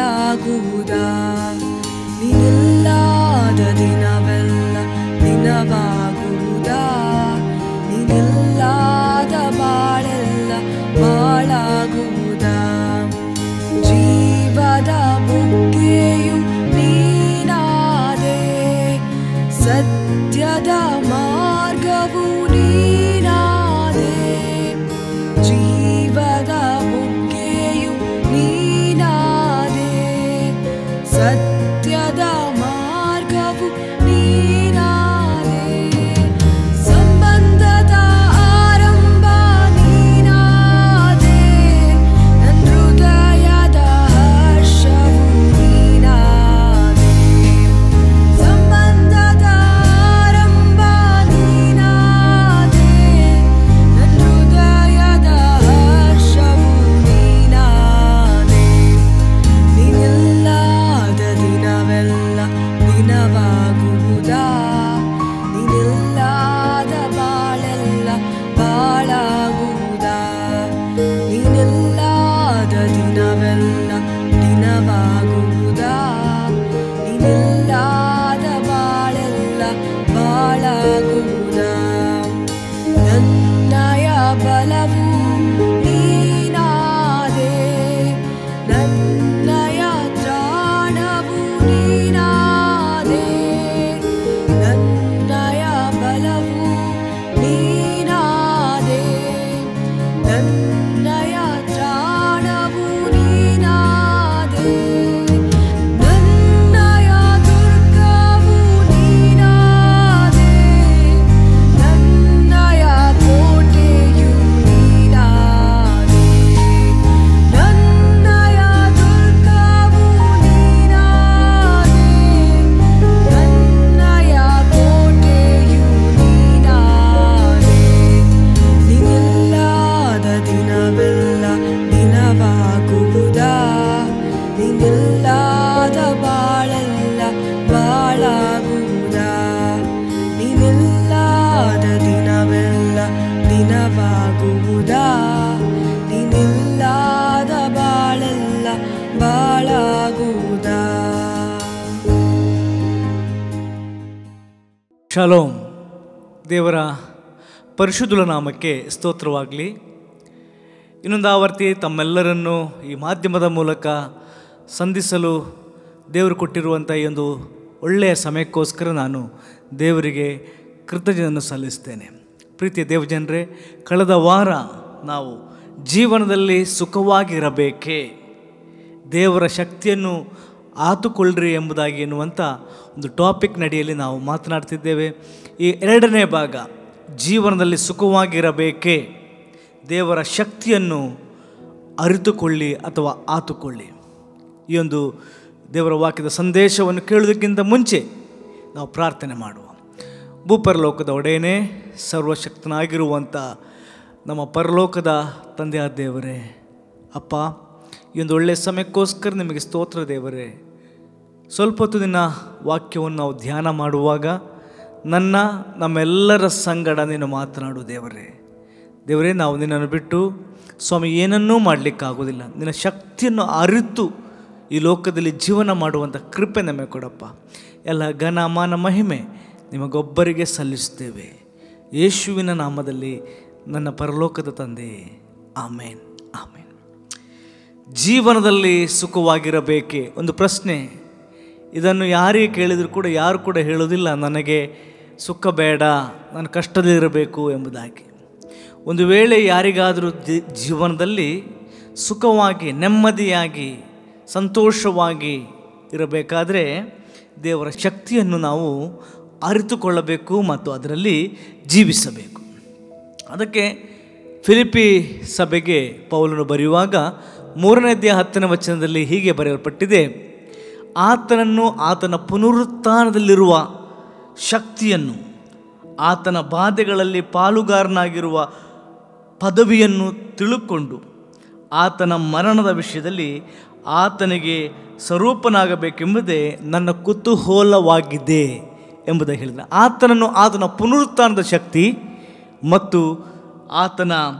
ಬಾಳಾಗುವುದಾ ನೀನಿಲ್ಲದ ದಿನವೆಲ್ಲ ದಿನವಾಗುವುದಾ ನೀನಿಲ್ಲದ ಬಾಳೆಲ್ಲ ಬಾಳಾಗುವುದಾ ಜೀವದ ಬುಗ್ಗೆಯು ನೀನಾದೆ ಸತ್ಯದ ಮಾರ್ಗವು ನೀನಾದೆ ಜೀವದ ಬುಗ್ಗೆಯು ನೀನಾದೆ ಸತ್ಯದ ಮಾರ್ಗವು ನೀನಾದೆ ಸಂಬಂಧದ ಆರಂಭ ನೀನಾದೆ ನನ್ನ ಹೃದಯದ ಹರ್ಷವು ನೀನಾದೆ ಸಂಬಂಧದ ಆರಂಭ ನೀನಾದೆ ನನ್ನ ಹೃದಯದ ಹರ್ಷವು ನೀನಾದೆ ನೀನಿಲ್ಲದ ದಿನವೆಲ್ಲ ದಿನವಾಗುವುದಾ ನೀನಿಲ್ಲದ ಬಾಳೆಲ್ಲ ಬಾಳಾಗುವುದಾ ನೀನಿಲ್ಲದ ದಿನವೆಲ್ಲ ದಿನವಾಗುವುದಾ ನೀನಿಲ್ಲದ ಬಾಳೆಲ್ಲ ಬಾಳಾಗುವುದಾ ನನ್ನಯ ಬಲವು ನೀನಾದೆ ನನ್ನಯ ತ್ರಾಣವು ನೀನಾದೆ ನನ್ನಯ ಬಲವು ನೀನಾದೆ ನನ್ನಯ ತ್ರಾಣವು ನೀನಾದೆ ನನ್ನಯ ದುರ್ಗವು ನೀನಾದೆ ನನ್ನಯ ಕೋಟೆಯು ನೀನಾದೆ ನನ್ನಯ ದುರ್ಗವು ನೀನಾದೆ ನನ್ನಯ ಕೋಟೆಯು ನೀನಾದೆ ನೀನಿಲ್ಲದ ದಿನವೆಲ್ಲ ದಿನವಾಗುವುದಾ ನೀನಿಲ್ಲದ ಬಾಳೆಲ್ಲ ಬಾಳಾಗುವುದಾ ನೀನಿಲ್ಲದ ದಿನವೆಲ್ಲ ದಿನವಾಗುವುದಾ ನೀನಿಲ್ಲದ ಬಾಳೆಲ್ಲ ಬಾಳಾಗುವುದಾ ಶಾಲೋಮ್ ದೇವರ ಪರಿಶುದ್ಧ ನಾಮಕ್ಕೆ ಸ್ತೋತ್ರವಾಗಲಿ ಇನ್ನೊಂದು ಆವರ್ತಿ ತಮ್ಮೆಲ್ಲರನ್ನು ಈ ಮಾಧ್ಯಮದ ಮೂಲಕ ಸಂಧಿಸಲು ದೇವರು ಕೊಟ್ಟಿರುವಂಥ ಈ ಒಂದು ಒಳ್ಳೆಯ ಸಮಯಕ್ಕೋಸ್ಕರ ನಾನು ದೇವರಿಗೆ ಕೃತಜ್ಞತೆಯನ್ನು ಸಲ್ಲಿಸ್ತೇನೆ ಪ್ರೀತಿಯ ದೇವಜನರೇ ಕಳೆದ ವಾರ ನಾವು ಜೀವನದಲ್ಲಿ ಸುಖವಾಗಿರಬೇಕೇ ದೇವರ ಶಕ್ತಿಯನ್ನು ಆತುಕೊಳ್ಳ್ರಿ ಎಂಬುದಾಗಿ ಎನ್ನುವಂಥ ಒಂದು ಟಾಪಿಕ್ ನಡಿಯಲ್ಲಿ ನಾವು ಮಾತನಾಡ್ತಿದ್ದೇವೆ ಈ ಎರಡನೇ ಭಾಗ ಜೀವನದಲ್ಲಿ ಸುಖವಾಗಿರಬೇಕೇ ದೇವರ ಶಕ್ತಿಯನ್ನು ಅರಿತುಕೊಳ್ಳಿ ಅಥವಾ ಆತುಕೊಳ್ಳಿ ಈ ಒಂದು ದೇವರ ವಾಕ್ಯದ ಸಂದೇಶವನ್ನು ಕೇಳೋದಕ್ಕಿಂತ ಮುಂಚೆ ನಾವು ಪ್ರಾರ್ಥನೆ ಮಾಡುವ ಭೂಪರಲೋಕದ ಒಡೆಯನೇ ಸರ್ವಶಕ್ತನಾಗಿರುವಂಥ ನಮ್ಮ ಪರಲೋಕದ ತಂದೆಯಾದ ದೇವರೇ ಅಪ್ಪ ಈ ಒಂದು ಒಳ್ಳೆಯ ಸಮಯಕ್ಕೋಸ್ಕರ ನಿಮಗೆ ಸ್ತೋತ್ರ ದೇವರೇ ಸ್ವಲ್ಪ ಹೊತ್ತು ನಿನ್ನ ವಾಕ್ಯವನ್ನು ನಾವು ಧ್ಯಾನ ಮಾಡುವಾಗ ನನ್ನ ನಮ್ಮೆಲ್ಲರ ಸಂಗಡ ನೀನು ಮಾತನಾಡು ದೇವರೇ ದೇವರೇ ನಾವು ನಿನ್ನನ್ನು ಬಿಟ್ಟು ಸ್ವಾಮಿ ಏನನ್ನೂ ಮಾಡಲಿಕ್ಕಾಗೋದಿಲ್ಲ ನಿನ್ನ ಶಕ್ತಿಯನ್ನು ಅರಿತು ಈ ಲೋಕದಲ್ಲಿ ಜೀವನ ಮಾಡುವಂಥ ಕೃಪೆ ನಮಗೆ ಕೊಡಪ್ಪ ಎಲ್ಲ ಘನ ಮಾನ ಮಹಿಮೆ ನಿಮಗೊಬ್ಬರಿಗೆ ಸಲ್ಲಿಸುತ್ತೇವೆ ಯೇಸುವಿನ ನಾಮದಲ್ಲಿ ನನ್ನ ಪರಲೋಕದ ತಂದೆ ಆಮೇನ್ ಆಮೇನ್ ಜೀವನದಲ್ಲಿ ಸುಖವಾಗಿರಬೇಕೆ ಒಂದು ಪ್ರಶ್ನೆ ಇದನ್ನು ಯಾರಿಗೆ ಕೇಳಿದರೂ ಕೂಡ ಯಾರು ಕೂಡ ಹೇಳೋದಿಲ್ಲ ನನಗೆ ಸುಖ ಬೇಡ ನಾನು ಕಷ್ಟದಲ್ಲಿರಬೇಕು ಎಂಬುದಾಗಿ ಒಂದು ವೇಳೆ ಯಾರಿಗಾದರೂ ಜಿ- ಜೀವನದಲ್ಲಿ ಸುಖವಾಗಿ ನೆಮ್ಮದಿಯಾಗಿ ಸಂತೋಷವಾಗಿ ಇರಬೇಕಾದರೆ ದೇವರ ಶಕ್ತಿಯನ್ನು ನಾವು ಅರಿತುಕೊಳ್ಳಬೇಕು ಮತ್ತು ಅದರಲ್ಲಿ ಜೀವಿಸಬೇಕು ಅದಕ್ಕೆ ಫಿಲಿಪಿ ಸಭೆಗೆ ಪೌಲನು ಬರೆಯುವಾಗ ಮೂರನೇ ಅಧ್ಯಾಯ ಹತ್ತನೇ ವಚನದಲ್ಲಿ ಹೀಗೆ ಬರೆಯಲ್ಪಟ್ಟಿದೆ ಆತನನ್ನು ಆತನ ಪುನರುತ್ಥಾನದಲ್ಲಿರುವ ಶಕ್ತಿಯನ್ನು ಆತನ ಬಾಧೆಗಳಲ್ಲಿ ಪಾಲುಗಾರನಾಗಿರುವ ಪದವಿಯನ್ನು ತಿಳುಕೊಂಡು ಆತನ ಮರಣದ ವಿಷಯದಲ್ಲಿ ಆತನಿಗೆ ಸ್ವರೂಪನಾಗಬೇಕೆಂಬುದೇ ನನ್ನ ಕುತೂಹಲವಾಗಿದೆ ಎಂಬುದಾಗಿ ಹೇಳಿದ ಆತನನ್ನು ಆತನ ಪುನರುತ್ಥಾನದ ಶಕ್ತಿ ಮತ್ತು ಆತನ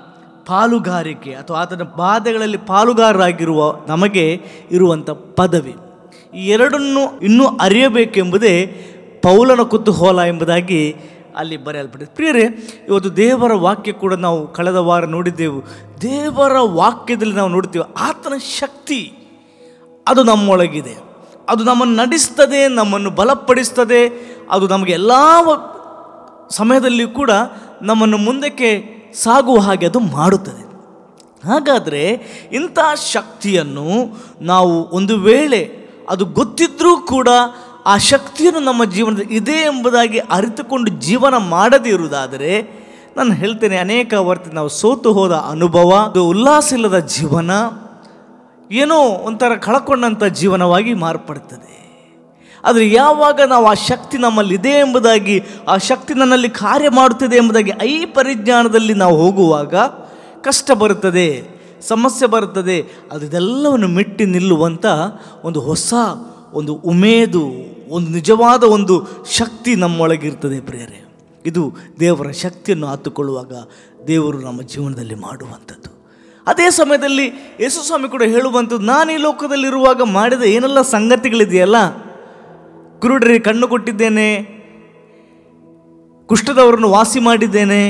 ಪಾಲುಗಾರಿಕೆ ಅಥವಾ ಆತನ ಬಾಧೆಗಳಲ್ಲಿ ಪಾಲುಗಾರರಾಗಿರುವ ನಮಗೆ ಇರುವಂಥ ಪದವಿ ಈ ಎರಡನ್ನು ಇನ್ನೂ ಅರಿಯಬೇಕೆಂಬುದೇ ಪೌಲನ ಕುತೂಹಲ ಎಂಬುದಾಗಿ ಅಲ್ಲಿ ಬರೆಯಲ್ಪಟ್ಟಿದೆ ಪ್ರಿಯರೇ ಇವತ್ತು ದೇವರ ವಾಕ್ಯ ಕೂಡ ನಾವು ಕಳೆದ ವಾರ ನೋಡಿದ್ದೆವು ದೇವರ ವಾಕ್ಯದಲ್ಲಿ ನಾವು ನೋಡ್ತೀವಿ ಆತನ ಶಕ್ತಿ ಅದು ನಮ್ಮೊಳಗಿದೆ ಅದು ನಮ್ಮನ್ನು ನಡೆಸ್ತದೆ ನಮ್ಮನ್ನು ಬಲಪಡಿಸ್ತದೆ ಅದು ನಮಗೆ ಎಲ್ಲ ಸಮಯದಲ್ಲಿ ಕೂಡ ನಮ್ಮನ್ನು ಮುಂದಕ್ಕೆ ಸಾಗುವ ಹಾಗೆ ಅದು ಮಾಡುತ್ತದೆ ಹಾಗಾದರೆ ಇಂಥ ಶಕ್ತಿಯನ್ನು ನಾವು ಒಂದು ವೇಳೆ ಅದು ಗೊತ್ತಿದ್ರೂ ಕೂಡ ಆ ಶಕ್ತಿಯನ್ನು ನಮ್ಮ ಜೀವನದಲ್ಲಿ ಇದೆ ಎಂಬುದಾಗಿ ಅರಿತುಕೊಂಡು ಜೀವನ ಮಾಡದೇ ಇರುವುದಾದರೆ ನಾನು ಹೇಳ್ತೇನೆ ಅನೇಕ ವರ್ತಿ ನಾವು ಸೋತು ಹೋದ ಅನುಭವ ಅದು ಉಲ್ಲಾಸ ಇಲ್ಲದ ಜೀವನ ಏನೋ ಒಂಥರ ಕಳ್ಕೊಂಡಂಥ ಜೀವನವಾಗಿ ಮಾರ್ಪಡ್ತದೆ ಆದರೆ ಯಾವಾಗ ನಾವು ಆ ಶಕ್ತಿ ನಮ್ಮಲ್ಲಿ ಇದೆ ಎಂಬುದಾಗಿ ಆ ಶಕ್ತಿ ನನ್ನಲ್ಲಿ ಕಾರ್ಯ ಮಾಡುತ್ತದೆ ಎಂಬುದಾಗಿ ಐ ಪರಿಜ್ಞಾನದಲ್ಲಿ ನಾವು ಹೋಗುವಾಗ ಕಷ್ಟ ಬರುತ್ತದೆ ಸಮಸ್ಯೆ ಬರುತ್ತದೆ ಅದು ಇದೆಲ್ಲವನ್ನು ಮೆಟ್ಟಿ ನಿಲ್ಲುವಂಥ ಒಂದು ಹೊಸ ಒಂದು ಉಮೇದು ಒಂದು ನಿಜವಾದ ಒಂದು ಶಕ್ತಿ ನಮ್ಮೊಳಗಿರ್ತದೆ ಪ್ರಿಯರೇ ಇದು ದೇವರ ಶಕ್ತಿಯನ್ನು ಹತ್ತುಕೊಳ್ಳುವಾಗ ದೇವರು ನಮ್ಮ ಜೀವನದಲ್ಲಿ ಮಾಡುವಂಥದ್ದು ಅದೇ ಸಮಯದಲ್ಲಿ ಯೇಸು ಸ್ವಾಮಿ ಕೂಡ ಹೇಳುವಂಥದ್ದು ನಾನು ಈ ಲೋಕದಲ್ಲಿರುವಾಗ ಮಾಡಿದ ಏನೆಲ್ಲ ಸಂಗತಿಗಳಿದೆಯಲ್ಲ ಕುರುಡರಿಗೆ ಕಣ್ಣು ಕೊಟ್ಟಿದ್ದೇನೆ ಕುಷ್ಠದವರನ್ನು ವಾಸಿ ಮಾಡಿದ್ದೇನೆ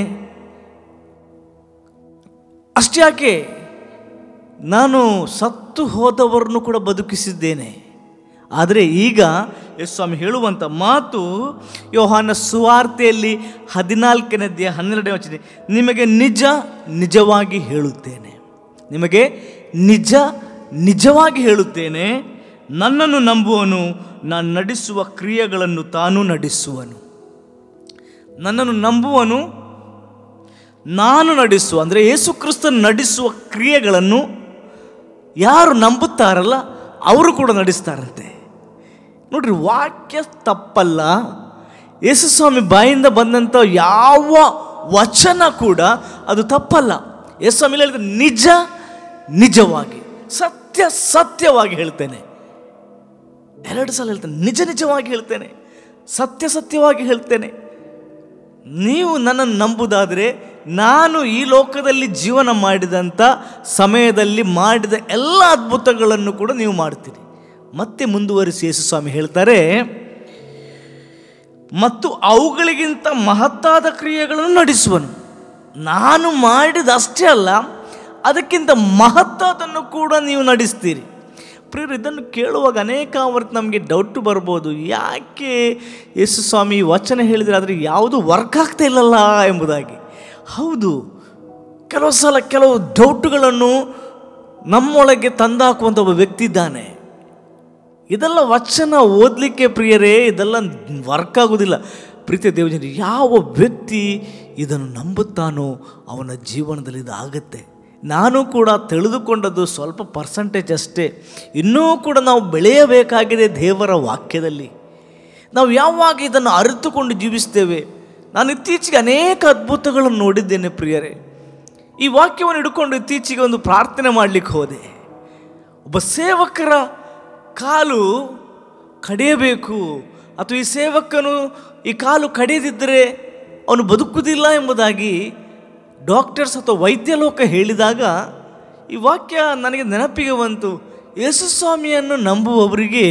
ಅಷ್ಟೇ ಯಾಕೆ ನಾನು ಸತ್ತು ಹೋದವರನ್ನು ಕೂಡ ಬದುಕಿಸಿದ್ದೇನೆ ಆದರೆ ಈಗ ಯೇಸು ಸ್ವಾಮಿ ಹೇಳುವಂಥ ಮಾತು ಯೋಹಾನ ಸುವಾರ್ತೆಯಲ್ಲಿ ಹದಿನಾಲ್ಕನೇದ್ಯ ಹನ್ನೆರಡನೇ ವಚನ ನಿಮಗೆ ನಿಜ ನಿಜವಾಗಿ ಹೇಳುತ್ತೇನೆ ನಿಮಗೆ ನಿಜ ನಿಜವಾಗಿ ಹೇಳುತ್ತೇನೆ ನನ್ನನ್ನು ನಂಬುವನು ನಾನು ನಡೆಸುವ ಕ್ರಿಯೆಗಳನ್ನು ತಾನೂ ನಡೆಸುವನು ನನ್ನನ್ನು ನಂಬುವನು ನಾನು ನಡೆಸುವ ಅಂದರೆ ಯೇಸು ಕ್ರಿಸ್ತನ್ ನಡೆಸುವ ಕ್ರಿಯೆಗಳನ್ನು ಯಾರು ನಂಬುತ್ತಾರಲ್ಲ ಅವರು ಕೂಡ ನಡೆಸ್ತಾರಂತೆ ನೋಡ್ರಿ ವಾಕ್ಯ ತಪ್ಪಲ್ಲ ಯೇಸುಸ್ವಾಮಿ ಬಾಯಿಂದ ಬಂದಂಥ ಯಾವ ವಚನ ಕೂಡ ಅದು ತಪ್ಪಲ್ಲ ಯೇಸುಸ್ವಾಮಿ ಹೇಳಿದ ನಿಜ ನಿಜವಾಗಿ ಸತ್ಯ ಸತ್ಯವಾಗಿ ಹೇಳ್ತೇನೆ ಎರಡು ಸಲ ಹೇಳ್ತೇನೆ ನಿಜ ನಿಜವಾಗಿ ಹೇಳ್ತೇನೆ ಸತ್ಯ ಸತ್ಯವಾಗಿ ಹೇಳ್ತೇನೆ ನೀವು ನನ್ನನ್ನು ನಂಬುದಾದರೆ ನಾನು ಈ ಲೋಕದಲ್ಲಿ ಜೀವನ ಮಾಡಿದಂಥ ಸಮಯದಲ್ಲಿ ಮಾಡಿದ ಎಲ್ಲ ಅದ್ಭುತಗಳನ್ನು ಕೂಡ ನೀವು ಮಾಡ್ತೀರಿ ಮತ್ತೆ ಮುಂದುವರಿಸಿ ಯೇಸು ಸ್ವಾಮಿ ಹೇಳ್ತಾರೆ ಮತ್ತು ಅವುಗಳಿಗಿಂತ ಮಹತ್ತಾದ ಕ್ರಿಯೆಗಳನ್ನು ನಡೆಸುವನು ನಾನು ಮಾಡಿದಷ್ಟೇ ಅಲ್ಲ ಅದಕ್ಕಿಂತ ಮಹತ್ತಾದನ್ನು ಕೂಡ ನೀವು ನಡೆಸ್ತೀರಿ ಪ್ರಿಯರು ಇದನ್ನು ಕೇಳುವಾಗ ಅನೇಕ ಅವತ್ತು ನಮಗೆ ಡೌಟ್ ಬರ್ಬೋದು ಯಾಕೆ ಯೇಸು ಸ್ವಾಮಿ ಈ ವಚನ ಹೇಳಿದರೆ ಆದರೆ ಯಾವುದು ವರ್ಕ್ ಆಗ್ತಾ ಇಲ್ಲಲ್ಲ ಎಂಬುದಾಗಿ ಹೌದು ಕೆಲವು ಸಲ ಕೆಲವು ಡೌಟುಗಳನ್ನು ನಮ್ಮೊಳಗೆ ತಂದಾಕುವಂಥ ಒಬ್ಬ ವ್ಯಕ್ತಿ ಇದ್ದಾನೆ ಇದೆಲ್ಲ ವಚನ ಓದಲಿಕ್ಕೆ ಪ್ರಿಯರೇ ಇದೆಲ್ಲ ವರ್ಕ್ ಆಗೋದಿಲ್ಲ ಪ್ರೀತಿಯ ದೇವಜನ ಯಾವ ವ್ಯಕ್ತಿ ಇದನ್ನು ನಂಬುತ್ತಾನೋ ಅವನ ಜೀವನದಲ್ಲಿ ಇದು ಆಗುತ್ತೆ ನಾನು ಕೂಡ ತಿಳಿದುಕೊಂಡದ್ದು ಸ್ವಲ್ಪ ಪರ್ಸಂಟೇಜ್ ಅಷ್ಟೇ ಇನ್ನೂ ಕೂಡ ನಾವು ಬೆಳೆಯಬೇಕಾಗಿದೆ ದೇವರ ವಾಕ್ಯದಲ್ಲಿ ನಾವು ಯಾವಾಗ ಇದನ್ನು ಅರಿತುಕೊಂಡು ಜೀವಿಸ್ತೇವೆ ನಾನು ಇತ್ತೀಚೆಗೆ ಅನೇಕ ಅದ್ಭುತಗಳನ್ನು ನೋಡಿದ್ದೇನೆ ಪ್ರಿಯರೇ ಈ ವಾಕ್ಯವನ್ನು ಹಿಡ್ಕೊಂಡು ಇತ್ತೀಚೆಗೆ ಒಂದು ಪ್ರಾರ್ಥನೆ ಮಾಡಲಿಕ್ಕೆ ಹೋದೆ ಒಬ್ಬ ಸೇವಕರ ಕಾಲು ಕಡಿಯಬೇಕು ಅಥವಾ ಈ ಸೇವಕನು ಈ ಕಾಲು ಕಡಿಯದಿದ್ದರೆ ಅವನು ಬದುಕುವುದಿಲ್ಲ ಎಂಬುದಾಗಿ ಡಾಕ್ಟರ್ಸ್ ಅಥವಾ ವೈದ್ಯ ಲೋಕ ಹೇಳಿದಾಗ ಈ ವಾಕ್ಯ ನನಗೆ ನೆನಪಿಗೆ ಬಂತು ಯೇಸುಸ್ವಾಮಿಯನ್ನು ನಂಬುವವರಿಗೆ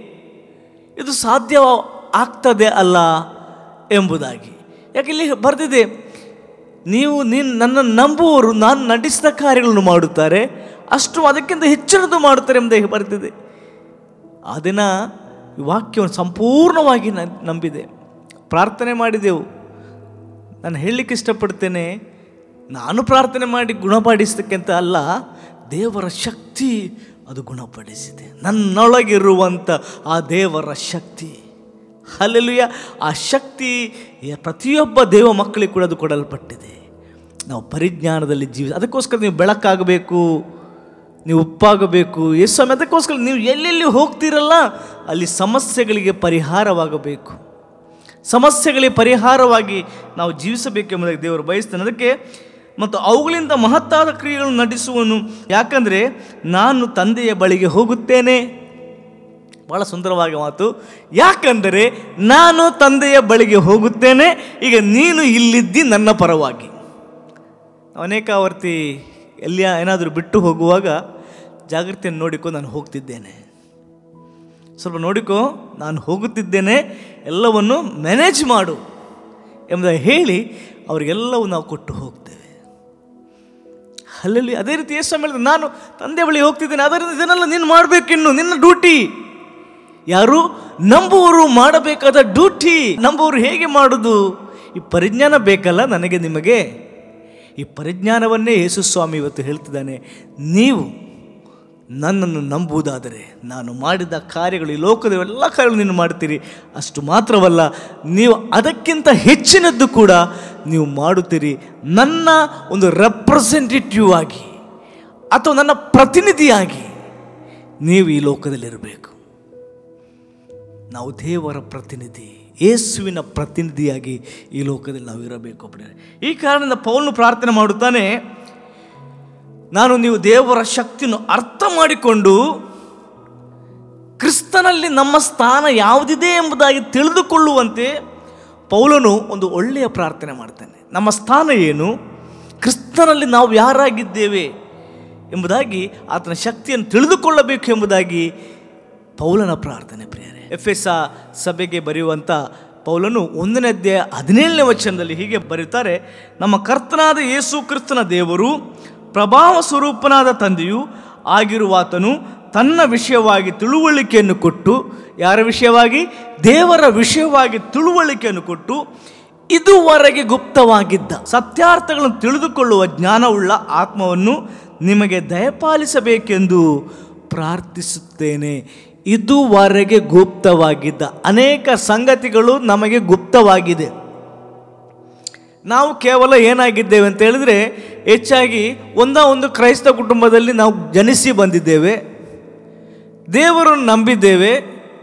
ಇದು ಸಾಧ್ಯ ಆಗ್ತದೆ ಅಲ್ಲ ಎಂಬುದಾಗಿ ಯಾಕೆ ಇಲ್ಲಿ ಬರೆದಿದೆ ನೀವು ನೀನು ನನ್ನನ್ನು ನಂಬುವವರು ನಾನು ನಡೆಸಿದ ಕಾರ್ಯಗಳನ್ನು ಮಾಡುತ್ತಾರೆ ಅಷ್ಟು ಅದಕ್ಕಿಂತ ಹೆಚ್ಚಿನದು ಮಾಡುತ್ತಾರೆ ಎಂಬುದಾಗಿ ಬರೆದಿದೆ ಆ ದಿನ ಈ ವಾಕ್ಯವನ್ನು ಸಂಪೂರ್ಣವಾಗಿ ನ- ನಂಬಿದೆ ಪ್ರಾರ್ಥನೆ ಮಾಡಿದೆವು ನಾನು ಹೇಳಲಿಕ್ಕೆ ಇಷ್ಟಪಡ್ತೇನೆ ನಾನು ಪ್ರಾರ್ಥನೆ ಮಾಡಿ ಗುಣಪಡಿಸೋದಕ್ಕಿಂತ ಅಲ್ಲ ದೇವರ ಶಕ್ತಿ ಅದು ಗುಣಪಡಿಸಿದೆ ನನ್ನೊಳಗಿರುವಂಥ ಆ ದೇವರ ಶಕ್ತಿ ಅಲ್ಲೆಲ್ಲುಯ್ಯ ಆ ಶಕ್ತಿ ಯ- ಪ್ರತಿಯೊಬ್ಬ ದೇವ ಮಕ್ಕಳಿಗೆ ಕೂಡ ಅದು ಕೊಡಲ್ಪಟ್ಟಿದೆ ನಾವು ಪರಿಜ್ಞಾನದಲ್ಲಿ ಜೀವಿ ಅದಕ್ಕೋಸ್ಕರ ನೀವು ಬೆಳಕಾಗಬೇಕು ನೀವು ಉಪ್ಪಾಗಬೇಕು ಯೇಸು ಸ್ವಾಮಿ ಅದಕ್ಕೋಸ್ಕರ ನೀವು ಎಲ್ಲೆಲ್ಲಿ ಹೋಗ್ತೀರಲ್ಲ ಅಲ್ಲಿ ಸಮಸ್ಯೆಗಳಿಗೆ ಪರಿಹಾರವಾಗಬೇಕು ಸಮಸ್ಯೆಗಳಿಗೆ ಪರಿಹಾರವಾಗಿ ನಾವು ಜೀವಿಸಬೇಕೆಂಬುದಾಗಿ ದೇವರು ಬಯಸ್ತಾನೆ ಅದಕ್ಕೆ ಮತ್ತು ಅವುಗಳಿಂದ ಮಹತ್ತಾದ ಕ್ರಿಯೆಗಳನ್ನು ನಡೆಸುವನು ಯಾಕಂದರೆ ನಾನು ತಂದೆಯ ಬಳಿಗೆ ಹೋಗುತ್ತೇನೆ ಭಾಳ ಸುಂದರವಾಗಿ ಮಾತು ಯಾಕಂದರೆ ನಾನು ತಂದೆಯ ಬಳಿಗೆ ಹೋಗುತ್ತೇನೆ ಈಗ ನೀನು ಇಲ್ಲಿದ್ದಿ ನನ್ನ ಪರವಾಗಿ ಅನೇಕಾವರ್ತಿ ಎಲ್ಲಿಯ ಏನಾದರೂ ಬಿಟ್ಟು ಹೋಗುವಾಗ ಜಾಗೃತಿಯನ್ನು ನೋಡಿಕೊ ನಾನು ಹೋಗ್ತಿದ್ದೇನೆ ಸ್ವಲ್ಪ ನೋಡಿಕೊ ನಾನು ಹೋಗುತ್ತಿದ್ದೇನೆ ಎಲ್ಲವನ್ನು ಮ್ಯಾನೇಜ್ ಮಾಡು ಎಂಬುದಾಗಿ ಹೇಳಿ ಅವರಿಗೆಲ್ಲವೂ ನಾವು ಕೊಟ್ಟು ಹೋಗ್ತೇವೆ ಅಲ್ಲಲ್ಲಿ ಅದೇ ರೀತಿ ಎಷ್ಟು ಹೇಳಿದ್ರೆ ನಾನು ತಂದೆ ಬಳಿ ಹೋಗ್ತಿದ್ದೇನೆ ಅದರಿಂದ ಇದನ್ನೆಲ್ಲ ನೀನು ಮಾಡಬೇಕಿನ್ನು ನಿನ್ನ ಡ್ಯೂಟಿ ಯಾರು ನಂಬುವರು ಮಾಡಬೇಕಾದ ಡ್ಯೂಟಿ ನಂಬುವರು ಹೇಗೆ ಮಾಡುವುದು ಈ ಪರಿಜ್ಞಾನ ಬೇಕಲ್ಲ ನನಗೆ ನಿಮಗೆ ಈ ಪರಿಜ್ಞಾನವನ್ನೇ ಯೇಸು ಸ್ವಾಮಿ ಇವತ್ತು ಹೇಳ್ತಿದ್ದಾನೆ ನೀವು ನನ್ನನ್ನು ನಂಬುವುದಾದರೆ ನಾನು ಮಾಡಿದ ಕಾರ್ಯಗಳು ಈ ಲೋಕದ ಎಲ್ಲ ಕಾರ್ಯಗಳು ನೀನು ಮಾಡ್ತೀರಿ ಅಷ್ಟು ಮಾತ್ರವಲ್ಲ ನೀವು ಅದಕ್ಕಿಂತ ಹೆಚ್ಚಿನದ್ದು ಕೂಡ ನೀವು ಮಾಡುತ್ತೀರಿ ನನ್ನ ಒಂದು ರೆಪ್ರೆಸೆಂಟೇಟಿವ್ ಆಗಿ ಅಥವಾ ನನ್ನ ಪ್ರತಿನಿಧಿಯಾಗಿ ನೀವು ಈ ಲೋಕದಲ್ಲಿರಬೇಕು ನಾವು ದೇವರ ಪ್ರತಿನಿಧಿ ಯೇಸುವಿನ ಪ್ರತಿನಿಧಿಯಾಗಿ ಈ ಲೋಕದಲ್ಲಿ ನಾವು ಇರಬೇಕು ಬಿಟ್ಟರೆ ಈ ಕಾರಣದಿಂದ ಪೌಲ್ನು ಪ್ರಾರ್ಥನೆ ಮಾಡುತ್ತಾನೆ ನಾನು ನೀವು ದೇವರ ಶಕ್ತಿಯನ್ನು ಅರ್ಥ ಮಾಡಿಕೊಂಡು ಕ್ರಿಸ್ತನಲ್ಲಿ ನಮ್ಮ ಸ್ಥಾನ ಯಾವುದಿದೆ ಎಂಬುದಾಗಿ ತಿಳಿದುಕೊಳ್ಳುವಂತೆ ಪೌಲನು ಒಂದು ಒಳ್ಳೆಯ ಪ್ರಾರ್ಥನೆ ಮಾಡ್ತಾನೆ ನಮ್ಮ ಸ್ಥಾನ ಏನು ಕ್ರಿಸ್ತನಲ್ಲಿ ನಾವು ಯಾರಾಗಿದ್ದೇವೆ ಎಂಬುದಾಗಿ ಆತನ ಶಕ್ತಿಯನ್ನು ತಿಳಿದುಕೊಳ್ಳಬೇಕು ಎಂಬುದಾಗಿ ಪೌಲನ ಪ್ರಾರ್ಥನೆ ಪ್ರಿಯರೇ ಎಫ್ ಎಸ್ ಆ ಸಭೆಗೆ ಬರೆಯುವಂಥ ಪೌಲನು ಒಂದನೇ ಅಧ್ಯಾಯ ಹದಿನೇಳನೇ ವಚನದಲ್ಲಿ ಹೀಗೆ ಬರೀತಾರೆ ನಮ್ಮ ಕರ್ತನಾದ ಯೇಸು ಕ್ರಿಸ್ತನ ದೇವರು ಪ್ರಭಾವ ಸ್ವರೂಪನಾದ ತಂದೆಯು ಆಗಿರುವಾತನು ತನ್ನ ವಿಷಯವಾಗಿ ತಿಳುವಳಿಕೆಯನ್ನು ಕೊಟ್ಟು ಯಾರ ವಿಷಯವಾಗಿ ದೇವರ ವಿಷಯವಾಗಿ ತಿಳುವಳಿಕೆಯನ್ನು ಕೊಟ್ಟು ಇದುವರೆಗೆ ಗುಪ್ತವಾಗಿದ್ದ ಸತ್ಯಾರ್ಥಗಳನ್ನು ತಿಳಿದುಕೊಳ್ಳುವ ಜ್ಞಾನವುಳ್ಳ ಆತ್ಮವನ್ನು ನಿಮಗೆ ದಯಪಾಲಿಸಬೇಕೆಂದು ಪ್ರಾರ್ಥಿಸುತ್ತೇನೆ ಇದುವರೆಗೆ ಗುಪ್ತವಾಗಿದ್ದ ಅನೇಕ ಸಂಗತಿಗಳು ನಮಗೆ ಗುಪ್ತವಾಗಿದೆ ನಾವು ಕೇವಲ ಏನಾಗಿದ್ದೇವೆ ಅಂತ ಹೇಳಿದ್ರೆ ಹೆಚ್ಚಾಗಿ ಒಂದ ಒಂದು ಕ್ರೈಸ್ತ ಕುಟುಂಬದಲ್ಲಿ ನಾವು ಜನಿಸಿ ಬಂದಿದ್ದೇವೆ ದೇವರನ್ನು ನಂಬಿದ್ದೇವೆ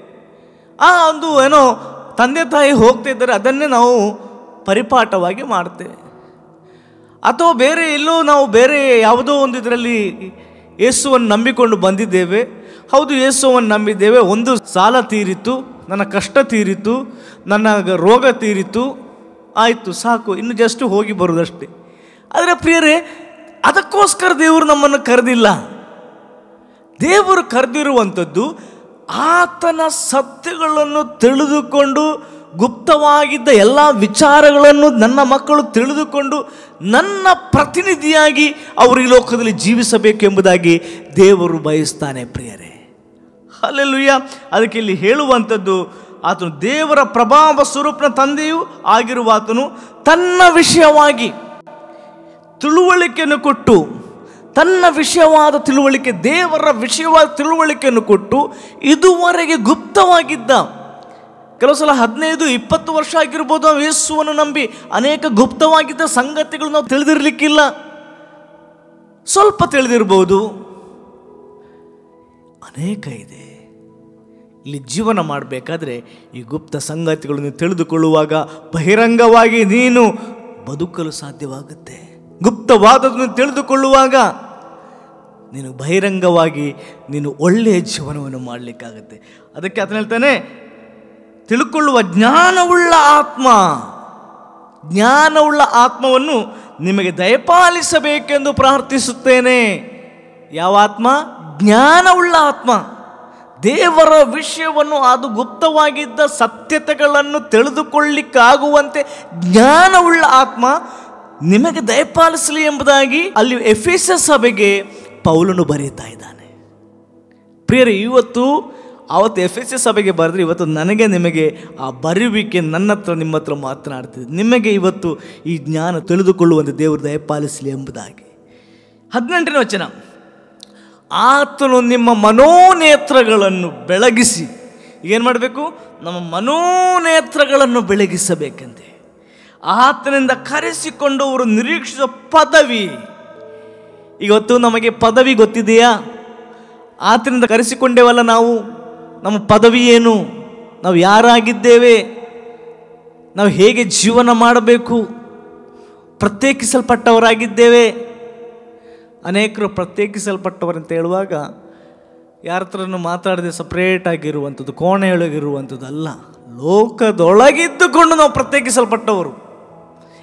ಆ ಒಂದು ಏನೋ ತಂದೆ ತಾಯಿ ಹೋಗ್ತಾ ಇದ್ದಾರೆ ಅದನ್ನೇ ನಾವು ಪರಿಪಾಠವಾಗಿ ಮಾಡ್ತೇವೆ ಅಥವಾ ಬೇರೆ ಎಲ್ಲೋ ನಾವು ಬೇರೆ ಯಾವುದೋ ಒಂದು ಇದರಲ್ಲಿ ಯೇಸುವನ್ನು ನಂಬಿಕೊಂಡು ಬಂದಿದ್ದೇವೆ ಹೌದು ಯೇಸುವನ್ನು ನಂಬಿದ್ದೇವೆ ಒಂದು ಸಾಲ ತೀರಿತು ನನ್ನ ಕಷ್ಟ ತೀರಿತು ನನ್ನ ಗ- ರೋಗ ತೀರಿತು ಆಯಿತು ಸಾಕು ಇನ್ನು ಜಸ್ಟ್ ಹೋಗಿ ಬರೋದಷ್ಟೇ ಆದರೆ ಪ್ರಿಯರೇ ಅದಕ್ಕೋಸ್ಕರ ದೇವರು ನಮ್ಮನ್ನು ಕರೆದಿಲ್ಲ ದೇವರು ಕರೆದಿರುವಂಥದ್ದು ಆತನ ಸತ್ಯಗಳನ್ನು ತಿಳಿದುಕೊಂಡು ಗುಪ್ತವಾಗಿದ್ದ ಎಲ್ಲ ವಿಚಾರಗಳನ್ನು ನನ್ನ ಮಕ್ಕಳು ತಿಳಿದುಕೊಂಡು ನನ್ನ ಪ್ರತಿನಿಧಿಯಾಗಿ ಅವರು ಈ ಲೋಕದಲ್ಲಿ ಜೀವಿಸಬೇಕು ಎಂಬುದಾಗಿ ದೇವರು ಬಯಸ್ತಾನೆ ಪ್ರಿಯರೇ ಅಲ್ಲೆಲ್ಲುಯ್ಯ ಅದಕ್ಕೆ ಇಲ್ಲಿ ಹೇಳುವಂಥದ್ದು ಆತನು ದೇವರ ಪ್ರಭಾವ ಸ್ವರೂಪನ ತಂದೆಯೂ ಆಗಿರುವ ಆತನು ತನ್ನ ವಿಷಯವಾಗಿ ತಿಳುವಳಿಕೆಯನ್ನು ಕೊಟ್ಟು ತನ್ನ ವಿಷಯವಾದ ತಿಳುವಳಿಕೆ ದೇವರ ವಿಷಯವಾದ ತಿಳುವಳಿಕೆಯನ್ನು ಕೊಟ್ಟು ಇದುವರೆಗೆ ಗುಪ್ತವಾಗಿದ್ದ ಕೆಲವು ಸಲ ಹದಿನೈದು ಇಪ್ಪತ್ತು ವರ್ಷ ಆಗಿರ್ಬೋದು ನಾವು ಯೇಸುವನ್ನು ನಂಬಿ ಅನೇಕ ಗುಪ್ತವಾಗಿದ್ದ ಸಂಗತಿಗಳು ನಾವು ತಿಳಿದಿರಲಿಕ್ಕಿಲ್ಲ ಸ್ವಲ್ಪ ತಿಳಿದಿರ್ಬೋದು ಅನೇಕ ಇದೆ ಇಲ್ಲಿ ಜೀವನ ಮಾಡಬೇಕಾದ್ರೆ ಈ ಗುಪ್ತ ಸಂಗತಿಗಳನ್ನು ತಿಳಿದುಕೊಳ್ಳುವಾಗ ಬಹಿರಂಗವಾಗಿ ನೀನು ಬದುಕಲು ಸಾಧ್ಯವಾಗುತ್ತೆ ಗುಪ್ತವಾದದನ್ನು ತಿಳಿದುಕೊಳ್ಳುವಾಗ ನೀನು ಬಹಿರಂಗವಾಗಿ ನೀನು ಒಳ್ಳೆಯ ಜೀವನವನ್ನು ಮಾಡಲಿಕ್ಕಾಗತ್ತೆ ಅದಕ್ಕೆ ಆತನ ಹೇಳ್ತಾನೆ ತಿಳ್ಕೊಳ್ಳುವ ಜ್ಞಾನವುಳ್ಳ ಆತ್ಮ ಜ್ಞಾನವುಳ್ಳ ಆತ್ಮವನ್ನು ನಿಮಗೆ ದಯಪಾಲಿಸಬೇಕೆಂದು ಪ್ರಾರ್ಥಿಸುತ್ತೇನೆ ಯಾವ ಆತ್ಮ ಜ್ಞಾನವುಳ್ಳ ಆತ್ಮ ದೇವರ ವಿಷಯವನ್ನು ಅದು ಗುಪ್ತವಾಗಿದ್ದ ಸತ್ಯತೆಗಳನ್ನು ತಿಳಿದುಕೊಳ್ಳಿಕ್ಕಾಗುವಂತೆ ಜ್ಞಾನವುಳ್ಳ ಆತ್ಮ ನಿಮಗೆ ದಯಪಾಲಿಸಲಿ ಎಂಬುದಾಗಿ ಅಲ್ಲಿ ಎಫೆಸ ಸಭೆಗೆ ಪೌಲನು ಬರೀತಾ ಇದ್ದಾನೆ ಪ್ರಿಯರೇ ಇವತ್ತು ಅವತ್ತು ಎಫ್ ಎಸ್ ಎಸ್ ಸಭೆಗೆ ಬರೆದ್ರೆ ಇವತ್ತು ನನಗೆ ನಿಮಗೆ ಆ ಬರುವಿಕೆ ನನ್ನ ಹತ್ರ ನಿಮ್ಮ ಹತ್ರ ಮಾತನಾಡ್ತಿದೆ ನಿಮಗೆ ಇವತ್ತು ಈ ಜ್ಞಾನ ತಿಳಿದುಕೊಳ್ಳುವಂತೆ ದೇವರು ದಯಪಾಲಿಸಲಿ ಎಂಬುದಾಗಿ ಹದಿನೆಂಟನೇ ವಚನ ಆತನು ನಿಮ್ಮ ಮನೋನೇತ್ರಗಳನ್ನು ಬೆಳಗಿಸಿ ಏನು ಮಾಡಬೇಕು ನಮ್ಮ ಮನೋನೇತ್ರಗಳನ್ನು ಬೆಳಗಿಸಬೇಕಂತೆ ಆತನಿಂದ ಕರೆಸಿಕೊಂಡವರು ನಿರೀಕ್ಷಿಸುವ ಪದವಿ ಇವತ್ತು ನಮಗೆ ಪದವಿ ಗೊತ್ತಿದೆಯಾ ಆತನಿಂದ ಕರೆಸಿಕೊಂಡೇವಲ್ಲ ನಾವು ನಮ್ಮ ಪದವಿ ಏನು ನಾವು ಯಾರಾಗಿದ್ದೇವೆ ನಾವು ಹೇಗೆ ಜೀವನ ಮಾಡಬೇಕು ಪ್ರತ್ಯೇಕಿಸಲ್ಪಟ್ಟವರಾಗಿದ್ದೇವೆ ಅನೇಕರು ಪ್ರತ್ಯೇಕಿಸಲ್ಪಟ್ಟವರಂತ ಹೇಳುವಾಗ ಯಾರ ಹತ್ರನೂ ಮಾತಾಡದೆ ಸಪ್ರೇಟ್ ಆಗಿರುವಂಥದ್ದು ಕೋಣೆಯೊಳಗಿರುವಂಥದ್ದು ಅಲ್ಲ ಲೋಕದೊಳಗಿದ್ದುಕೊಂಡು ನಾವು ಪ್ರತ್ಯೇಕಿಸಲ್ಪಟ್ಟವರು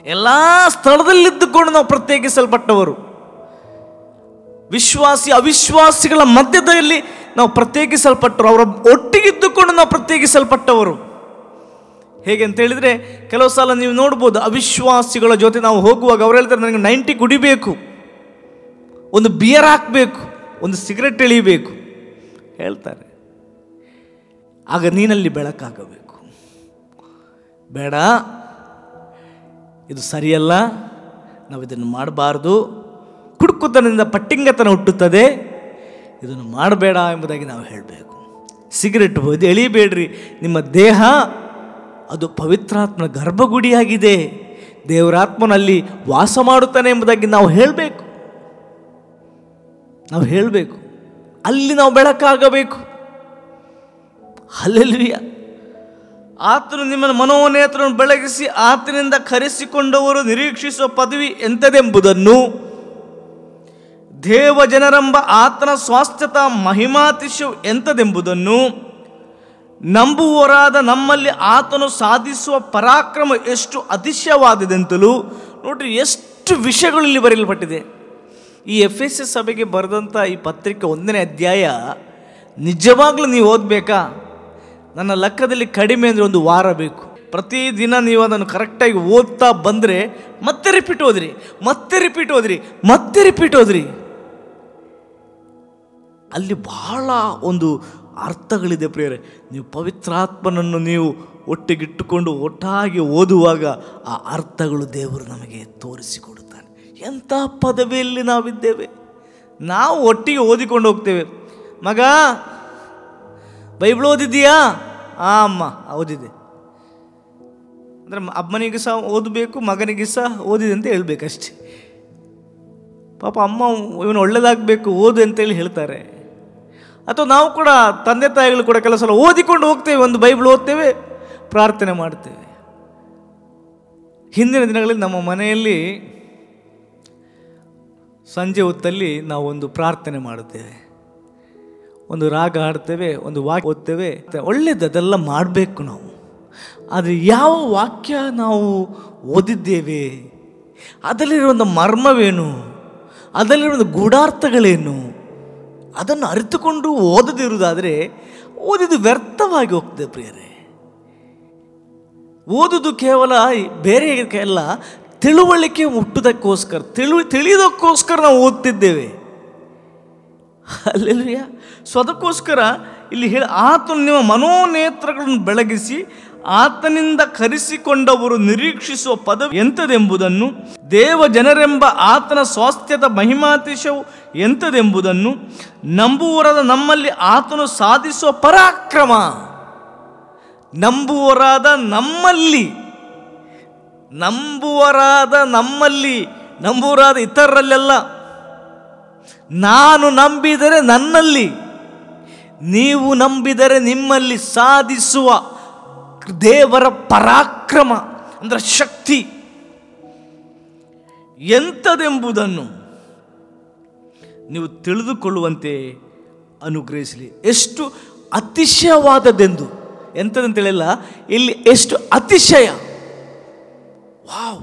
ಎಲ್ಲ ಸ್ಥಳದಲ್ಲಿದ್ದುಕೊಂಡು ನಾವು ಪ್ರತ್ಯೇಕಿಸಲ್ಪಟ್ಟವರು ವಿಶ್ವಾಸಿ ಅವಿಶ್ವಾಸಿಗಳ ಮಧ್ಯದಲ್ಲಿ ನಾವು ಪ್ರತ್ಯೇಕಿಸಲ್ಪಟ್ಟರು ಅವರ ಒಟ್ಟಿಗಿದ್ದುಕೊಂಡು ನಾವು ಪ್ರತ್ಯೇಕಿಸಲ್ಪಟ್ಟವರು ಹೇಗೆ ಅಂತ ಹೇಳಿದರೆ ಕೆಲವು ಸಲ ನೀವು ನೋಡ್ಬೋದು ಅವಿಶ್ವಾಸಿಗಳ ಜೊತೆ ನಾವು ಹೋಗುವಾಗ ಅವ್ರು ಹೇಳ್ತಾರೆ ನನಗೆ ನೈಂಟಿ ಕುಡಿಬೇಕು ಒಂದು ಬಿಯರ್ ಹಾಕಬೇಕು ಒಂದು ಸಿಗರೆಟ್ ಎಳಿಬೇಕು ಹೇಳ್ತಾರೆ ಆಗ ನೀನಲ್ಲಿ ಬೆಳಕಾಗಬೇಕು ಬೇಡ ಇದು ಸರಿಯಲ್ಲ ನಾವು ಇದನ್ನು ಮಾಡಬಾರ್ದು ಕುಡುಕುತನದಿಂದ ಪಟ್ಟಿಂಗತನ ಹುಟ್ಟುತ್ತದೆ ಇದನ್ನು ಮಾಡಬೇಡ ಎಂಬುದಾಗಿ ನಾವು ಹೇಳಬೇಕು ಸಿಗರೆಟ್ ಹೋದಿ ಎಳಿಬೇಡ್ರಿ ನಿಮ್ಮ ದೇಹ ಅದು ಪವಿತ್ರಾತ್ಮನ ಗರ್ಭಗುಡಿಯಾಗಿದೆ ದೇವರಾತ್ಮನಲ್ಲಿ ವಾಸ ಮಾಡುತ್ತಾನೆ ಎಂಬುದಾಗಿ ನಾವು ಹೇಳಬೇಕು ನಾವು ಹೇಳಬೇಕು ಅಲ್ಲಿ ನಾವು ಬೆಳಕಾಗಬೇಕು ಅಲ್ಲೆಲ್ಲುಯ್ಯ ಆತನು ನಿಮ್ಮನ್ನು ಮನೋನೇತ್ರವನ್ನು ಬೆಳಗಿಸಿ ಆತನಿಂದ ಕರೆಸಿಕೊಂಡವರು ನಿರೀಕ್ಷಿಸುವ ಪದವಿ ಎಂಥದೆಂಬುದನ್ನು ದೇವ ಜನರೆಂಬ ಆತನ ಸ್ವಾಸ್ಥ್ಯತ ಮಹಿಮಾತಿಶು ಎಂಥದೆಂಬುದನ್ನು ನಂಬುವವರಾದ ನಮ್ಮಲ್ಲಿ ಆತನು ಸಾಧಿಸುವ ಪರಾಕ್ರಮ ಎಷ್ಟು ಅತಿಶಯವಾದದೆಂತಲೂ ನೋಡ್ರಿ ಎಷ್ಟು ವಿಷಯಗಳು ಇಲ್ಲಿ ಬರೆಯಲ್ಪಟ್ಟಿದೆ ಈ ಎಫ್ ಎಸ್ ಎಸ್ ಸಭೆಗೆ ಬರೆದಂಥ ಈ ಪತ್ರಿಕೆ ಒಂದನೇ ಅಧ್ಯಾಯ ನಿಜವಾಗ್ಲೂ ನೀವು ಓದಬೇಕಾ ನನ್ನ ಲೆಕ್ಕದಲ್ಲಿ ಕಡಿಮೆ ಅಂದರೆ ಒಂದು ವಾರ ಬೇಕು ಪ್ರತಿದಿನ ನೀವು ಅದನ್ನು ಕರೆಕ್ಟಾಗಿ ಓದ್ತಾ ಬಂದರೆ ಮತ್ತೆ ರಿಪೀಟ್ ಓದ್ರಿ ಮತ್ತೆ ರಿಪೀಟ್ ಓದ್ರಿ ಮತ್ತೆ ರಿಪೀಟ್ ಓದ್ರಿ ಅಲ್ಲಿ ಬಹಳ ಒಂದು ಅರ್ಥಗಳಿದೆ ಪ್ರಿಯರೇ ನೀವು ಪವಿತ್ರಾತ್ಮನನ್ನು ನೀವು ಒಟ್ಟಿಗಿಟ್ಟುಕೊಂಡು ಒಟ್ಟಾಗಿ ಓದುವಾಗ ಆ ಅರ್ಥಗಳು ದೇವರು ನಮಗೆ ತೋರಿಸಿಕೊಡುತ್ತಾನೆ ಎಂಥ ಪದವಿಯಲ್ಲಿ ನಾವಿದ್ದೇವೆ ನಾವು ಒಟ್ಟಿಗೆ ಓದಿಕೊಂಡು ಹೋಗ್ತೇವೆ ಮಗ ಬೈಬಲ್ ಓದಿದ್ದೀಯಾ ಆ ಅಮ್ಮ ಓದಿದೆ ಅಂದರೆ ಅಮ್ಮನಿಗೆ ಸಹ ಓದಬೇಕು ಮಗನಿಗೆ ಸಹ ಓದಿದೆ ಅಂತ ಹೇಳ್ಬೇಕಷ್ಟೆ ಪಾಪ ಅಮ್ಮ ಇವನು ಒಳ್ಳೇದಾಗಬೇಕು ಓದು ಅಂತೇಳಿ ಹೇಳ್ತಾರೆ ಅಥವಾ ನಾವು ಕೂಡ ತಂದೆ ತಾಯಿಗಳು ಕೂಡ ಕೆಲವು ಸಲ ಓದಿಕೊಂಡು ಹೋಗ್ತೇವೆ ಒಂದು ಬೈಬಲ್ ಓದ್ತೇವೆ ಪ್ರಾರ್ಥನೆ ಮಾಡ್ತೇವೆ ಹಿಂದಿನ ದಿನಗಳಲ್ಲಿ ನಮ್ಮ ಮನೆಯಲ್ಲಿ ಸಂಜೆ ಹೊತ್ತಲ್ಲಿ ನಾವು ಒಂದು ಪ್ರಾರ್ಥನೆ ಮಾಡುತ್ತೇವೆ ಒಂದು ರಾಗ ಹಾಡ್ತೇವೆ ಒಂದು ವಾಕ್ಯ ಓದ್ತೇವೆ ಒಳ್ಳೇದು ಅದೆಲ್ಲ ಮಾಡಬೇಕು ನಾವು ಆದರೆ ಯಾವ ವಾಕ್ಯ ನಾವು ಓದಿದ್ದೇವೆ ಅದರಲ್ಲಿರುವ ಒಂದು ಮರ್ಮವೇನು ಅದರಲ್ಲಿರುವ ಒಂದು ಗೂಢಾರ್ಥಗಳೇನು ಅದನ್ನು ಅರಿತುಕೊಂಡು ಓದದಿರುವುದಾದರೆ ಓದಿದ್ದು ವ್ಯರ್ಥವಾಗಿ ಹೋಗ್ತದೆ ಪ್ರಿಯರೇ ಓದುದು ಕೇವಲ ಬೇರೆ ಎಲ್ಲ ತಿಳುವಳಿಕೆ ಹುಟ್ಟುವುದಕ್ಕೋಸ್ಕರ ತಿಳು ತಿಳಿಯೋದಕ್ಕೋಸ್ಕರ ನಾವು ಓದ್ತಿದ್ದೇವೆ ಅಲ್ಲೆಲ್ಲಯ್ಯ ಸೊ ಅದಕ್ಕೋಸ್ಕರ ಇಲ್ಲಿ ಹೇಳಿ ಆತನು ನಿಮ್ಮ ಮನೋನೇತ್ರಗಳನ್ನು ಬೆಳಗಿಸಿ ಆತನಿಂದ ಕರೆಸಿಕೊಂಡವರು ನಿರೀಕ್ಷಿಸುವ ಪದವಿ ಎಂಥದೆಂಬುದನ್ನು ದೇವ ಜನರೆಂಬ ಆತನ ಸ್ವಾಸ್ಥ್ಯದ ಮಹಿಮಾತಿಶವು ಎಂಥದೆಂಬುದನ್ನು ನಂಬುವರಾದ ನಮ್ಮಲ್ಲಿ ಆತನು ಸಾಧಿಸುವ ಪರಾಕ್ರಮ ನಂಬುವರಾದ ನಮ್ಮಲ್ಲಿ ನಂಬುವರಾದ ನಮ್ಮಲ್ಲಿ ನಂಬುವರಾದ ಇತರರಲ್ಲೆಲ್ಲ ನಾನು ನಂಬಿದರೆ ನನ್ನಲ್ಲಿ ನೀವು ನಂಬಿದರೆ ನಿಮ್ಮಲ್ಲಿ ಸಾಧಿಸುವ ದೇವರ ಪರಾಕ್ರಮ ಅಂದರೆ ಶಕ್ತಿ ಎಂಥದೆಂಬುದನ್ನು ನೀವು ತಿಳಿದುಕೊಳ್ಳುವಂತೆ ಅನುಗ್ರಹಿಸಲಿ ಎಷ್ಟು ಅತಿಶಯವಾದದ್ದೆಂದು ಎಂಥದಂತೇಳಿಲ್ಲ ಇಲ್ಲಿ ಎಷ್ಟು ಅತಿಶಯ ವಾವ್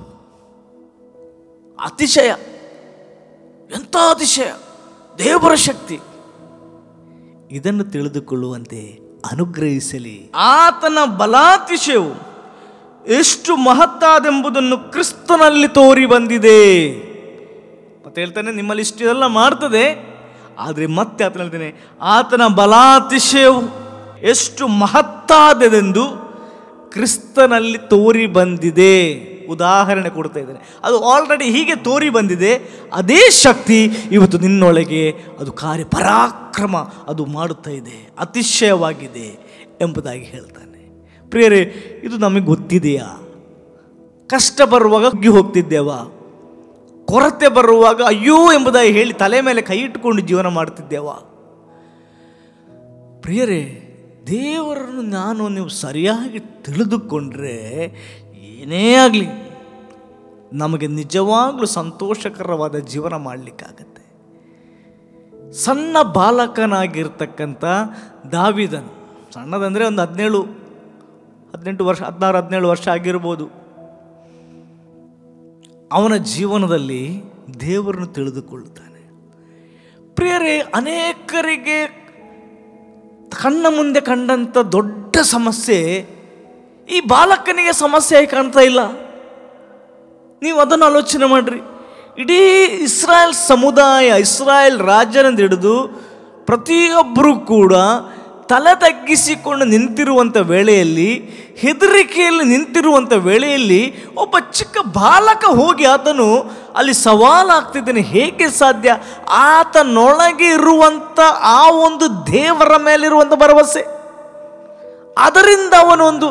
ಅತಿಶಯ ಎಂಥ ಅತಿಶಯ ದೇವರ ಶಕ್ತಿ ಇದನ್ನು ತಿಳಿದುಕೊಳ್ಳುವಂತೆ ಅನುಗ್ರಹಿಸಲಿ ಆತನ ಬಲಾತಿಶಯವು ಎಷ್ಟು ಮಹತ್ತಾದೆಂಬುದನ್ನು ಕ್ರಿಸ್ತನಲ್ಲಿ ತೋರಿ ಬಂದಿದೆ ಮತ್ತೆ ಹೇಳ್ತಾನೆ ನಿಮ್ಮಲ್ಲಿ ಇಷ್ಟೆಲ್ಲ ಮಾಡ್ತದೆ ಆದರೆ ಮತ್ತೆ ಆತನ ಹೇಳ್ತಾನೆ ಆತನ ಬಲಾತಿಶಯವು ಎಷ್ಟು ಮಹತ್ತಾದದೆಂದು ಕ್ರಿಸ್ತನಲ್ಲಿ ತೋರಿ ಬಂದಿದೆ ಉದಾಹರಣೆ ಕೊಡ್ತಾ ಇದ್ದೇನೆ ಅದು ಆಲ್ರೆಡಿ ಹೀಗೆ ತೋರಿ ಬಂದಿದೆ ಅದೇ ಶಕ್ತಿ ಇವತ್ತು ನಿನ್ನೊಳಗೆ ಅದು ಕಾರ್ಯ ಪರಾಕ್ರಮ ಅದು ಮಾಡುತ್ತಾ ಇದೆ ಅತಿಶಯವಾಗಿದೆ ಎಂಬುದಾಗಿ ಹೇಳ್ತಾನೆ ಪ್ರಿಯರೇ ಇದು ನಮಗೆ ಗೊತ್ತಿದೆಯಾ ಕಷ್ಟ ಬರುವಾಗ ಕುಗ್ಗಿ ಹೋಗ್ತಿದ್ದೇವಾ ಕೊರತೆ ಬರುವಾಗ ಅಯ್ಯೋ ಎಂಬುದಾಗಿ ಹೇಳಿ ತಲೆ ಮೇಲೆ ಕೈ ಇಟ್ಟುಕೊಂಡು ಜೀವನ ಮಾಡ್ತಿದ್ದೇವಾ ಪ್ರಿಯರೇ ದೇವರನ್ನು ನಾನು ನೀವು ಸರಿಯಾಗಿ ತಿಳಿದುಕೊಂಡ್ರೆ ಏನೇ ಆಗಲಿ ನಮಗೆ ನಿಜವಾಗ್ಲೂ ಸಂತೋಷಕರವಾದ ಜೀವನ ಮಾಡಲಿಕ್ಕಾಗತ್ತೆ ಸಣ್ಣ ಬಾಲಕನಾಗಿರ್ತಕ್ಕಂಥ ದಾವಿದನು ಸಣ್ಣದಂದರೆ ಒಂದು ಹದಿನೇಳು ಹದಿನೆಂಟು ವರ್ಷ ಹದಿನಾರು ಹದಿನೇಳು ವರ್ಷ ಆಗಿರ್ಬೋದು ಅವನ ಜೀವನದಲ್ಲಿ ದೇವರನ್ನು ತಿಳಿದುಕೊಳ್ಳುತ್ತಾನೆ ಪ್ರಿಯರೇ ಅನೇಕರಿಗೆ ಕಣ್ಣ ಮುಂದೆ ಕಂಡಂಥ ದೊಡ್ಡ ಸಮಸ್ಯೆ ಈ ಬಾಲಕನಿಗೆ ಸಮಸ್ಯೆ ಆಗಿ ಕಾಣ್ತಾ ಇಲ್ಲ ನೀವು ಅದನ್ನು ಆಲೋಚನೆ ಮಾಡ್ರಿ ಇಡೀ ಇಸ್ರಾಯೇಲ್ ಸಮುದಾಯ ಇಸ್ರಾಯೇಲ್ ರಾಜ್ಯದಿಂದ ಹಿಡಿದು ಪ್ರತಿಯೊಬ್ಬರೂ ಕೂಡ ತಲೆ ತಗ್ಗಿಸಿಕೊಂಡು ನಿಂತಿರುವಂಥ ವೇಳೆಯಲ್ಲಿ ಹೆದರಿಕೆಯಲ್ಲಿ ನಿಂತಿರುವಂಥ ವೇಳೆಯಲ್ಲಿ ಒಬ್ಬ ಚಿಕ್ಕ ಬಾಲಕ ಹೋಗಿ ಆತನು ಅಲ್ಲಿ ಸವಾಲಾಗ್ತಿದ್ದಾನೆ ಹೇಗೆ ಸಾಧ್ಯ ಆತನೊಳಗೆ ಇರುವಂಥ ಆ ಒಂದು ದೇವರ ಮೇಲಿರುವಂಥ ಭರವಸೆ ಅದರಿಂದ ಅವನೊಂದು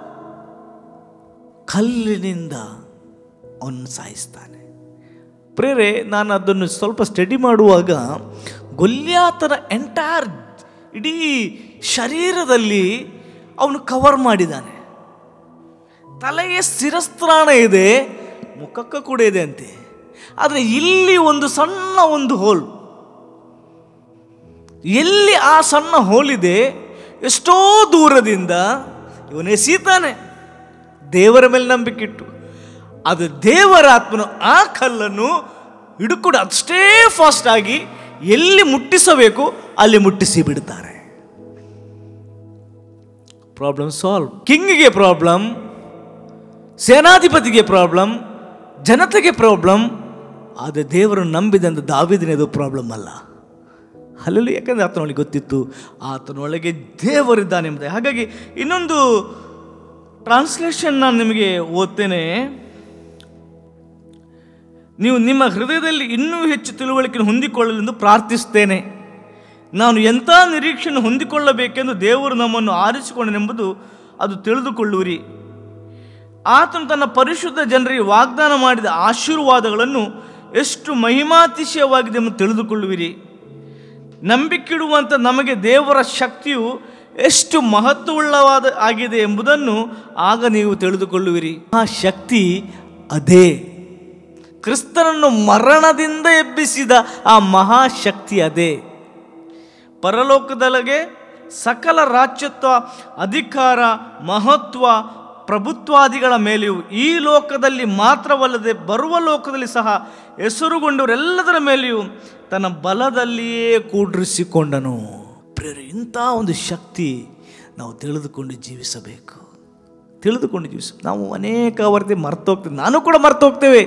ಕಲ್ಲಿನಿಂದ ಅವನು ಸಾಯಿಸ್ತಾನೆ ಪ್ರೇರೆ ನಾನು ಅದನ್ನು ಸ್ವಲ್ಪ ಸ್ಟಡಿ ಮಾಡುವಾಗ ಗೊಲ್ಯಾತನ ಎಂಟೈರ್ ಇಡೀ ಶರೀರದಲ್ಲಿ ಅವನು ಕವರ್ ಮಾಡಿದ್ದಾನೆ ತಲೆಗೆ ಶಿರಸ್ತ್ರಾಣ ಇದೆ ಮುಖಕ್ಕೆ ಕೂಡ ಇದೆ ಅಂತೆ ಆದರೆ ಇಲ್ಲಿ ಒಂದು ಸಣ್ಣ ಒಂದು ಹೋಲ್ ಎಲ್ಲಿ ಆ ಸಣ್ಣ ಹೋಲಿದೆ ಎಷ್ಟೋ ದೂರದಿಂದ ಇವನು ಎಸೀತಾನೆ ದೇವರ ಮೇಲೆ ನಂಬಿಕೆ ಇಟ್ಟು ಅದು ದೇವರ ಆತ್ಮನು ಆ ಕಲ್ಲನ್ನು ಹಿಡುಕೊಂಡು ಅಷ್ಟೇ ಫಾಸ್ಟ್ ಆಗಿ ಎಲ್ಲಿ ಮುಟ್ಟಿಸಬೇಕು ಅಲ್ಲಿ ಮುಟ್ಟಿಸಿ ಬಿಡ್ತಾರೆ ಪ್ರಾಬ್ಲಮ್ ಸಾಲ್ವ್ ಕಿಂಗಿಗೆ ಪ್ರಾಬ್ಲಮ್ ಸೇನಾಧಿಪತಿಗೆ ಪ್ರಾಬ್ಲಮ್ ಜನತೆಗೆ ಪ್ರಾಬ್ಲಮ್ ಆದರೆ ದೇವರನ್ನು ನಂಬಿದಂಥ ದಾವಿದನೇದು ಪ್ರಾಬ್ಲಮ್ ಅಲ್ಲ ಅಲ್ಲಲ್ಲಿ ಯಾಕಂದರೆ ಆತನೊಳಗೆ ಗೊತ್ತಿತ್ತು ಆತನೊಳಗೆ ದೇವರಿದ್ದಾನೆ ಎಂಬುದೇ ಹಾಗಾಗಿ ಇನ್ನೊಂದು ಟ್ರಾನ್ಸ್ಲೇಷನ್ ನಾನು ನಿಮಗೆ ಓದ್ತೇನೆ ನೀವು ನಿಮ್ಮ ಹೃದಯದಲ್ಲಿ ಇನ್ನೂ ಹೆಚ್ಚು ತಿಳುವಳಿಕೆಯನ್ನು ಹೊಂದಿಕೊಳ್ಳಲೆಂದು ಪ್ರಾರ್ಥಿಸ್ತೇನೆ ನಾನು ಎಂಥ ನಿರೀಕ್ಷೆಯನ್ನು ಹೊಂದಿಕೊಳ್ಳಬೇಕೆಂದು ದೇವರು ನಮ್ಮನ್ನು ಆರಿಸಿಕೊಂಡನೆಂಬುದು ಅದು ತಿಳಿದುಕೊಳ್ಳುವಿರಿ ಆತನು ತನ್ನ ಪರಿಶುದ್ಧ ಜನರಿಗೆ ವಾಗ್ದಾನ ಮಾಡಿದ ಆಶೀರ್ವಾದಗಳನ್ನು ಎಷ್ಟು ಮಹಿಮಾತಿಶಯವಾಗಿದೆ ಎಂದು ತಿಳಿದುಕೊಳ್ಳುವಿರಿ ನಂಬಿಕಿಡುವಂಥ ನಮಗೆ ದೇವರ ಶಕ್ತಿಯು ಎಷ್ಟು ಮಹತ್ವವುಳ್ಳವಾದ ಆಗಿದೆ ಎಂಬುದನ್ನು ಆಗ ನೀವು ತಿಳಿದುಕೊಳ್ಳುವಿರಿ ಆ ಶಕ್ತಿ ಅದೇ ಕ್ರಿಸ್ತನನ್ನು ಮರಣದಿಂದ ಎಬ್ಬಿಸಿದ ಆ ಮಹಾಶಕ್ತಿ ಅದೇ ಪರಲೋಕದೊಳಗೆ ಸಕಲ ರಾಜ್ಯತ್ವ ಅಧಿಕಾರ ಮಹತ್ವ ಪ್ರಭುತ್ವಾದಿಗಳ ಮೇಲೆಯೂ ಈ ಲೋಕದಲ್ಲಿ ಮಾತ್ರವಲ್ಲದೆ ಬರುವ ಲೋಕದಲ್ಲಿ ಸಹ ಹೆಸರುಗೊಂಡವರೆಲ್ಲದರ ಮೇಲೆಯೂ ತನ್ನ ಬಲದಲ್ಲಿಯೇ ಕೂಡ್ರಿಸಿಕೊಂಡನು ಪ್ರೇರೆ ಇಂಥ ಒಂದು ಶಕ್ತಿ ನಾವು ತಿಳಿದುಕೊಂಡು ಜೀವಿಸಬೇಕು ತಿಳಿದುಕೊಂಡು ಜೀವಿಸ ನಾವು ಅನೇಕ ವರ್ತಿ ಮರ್ತೋಗ್ತೇವೆ ನಾನು ಕೂಡ ಮರ್ತೋಗ್ತೇವೆ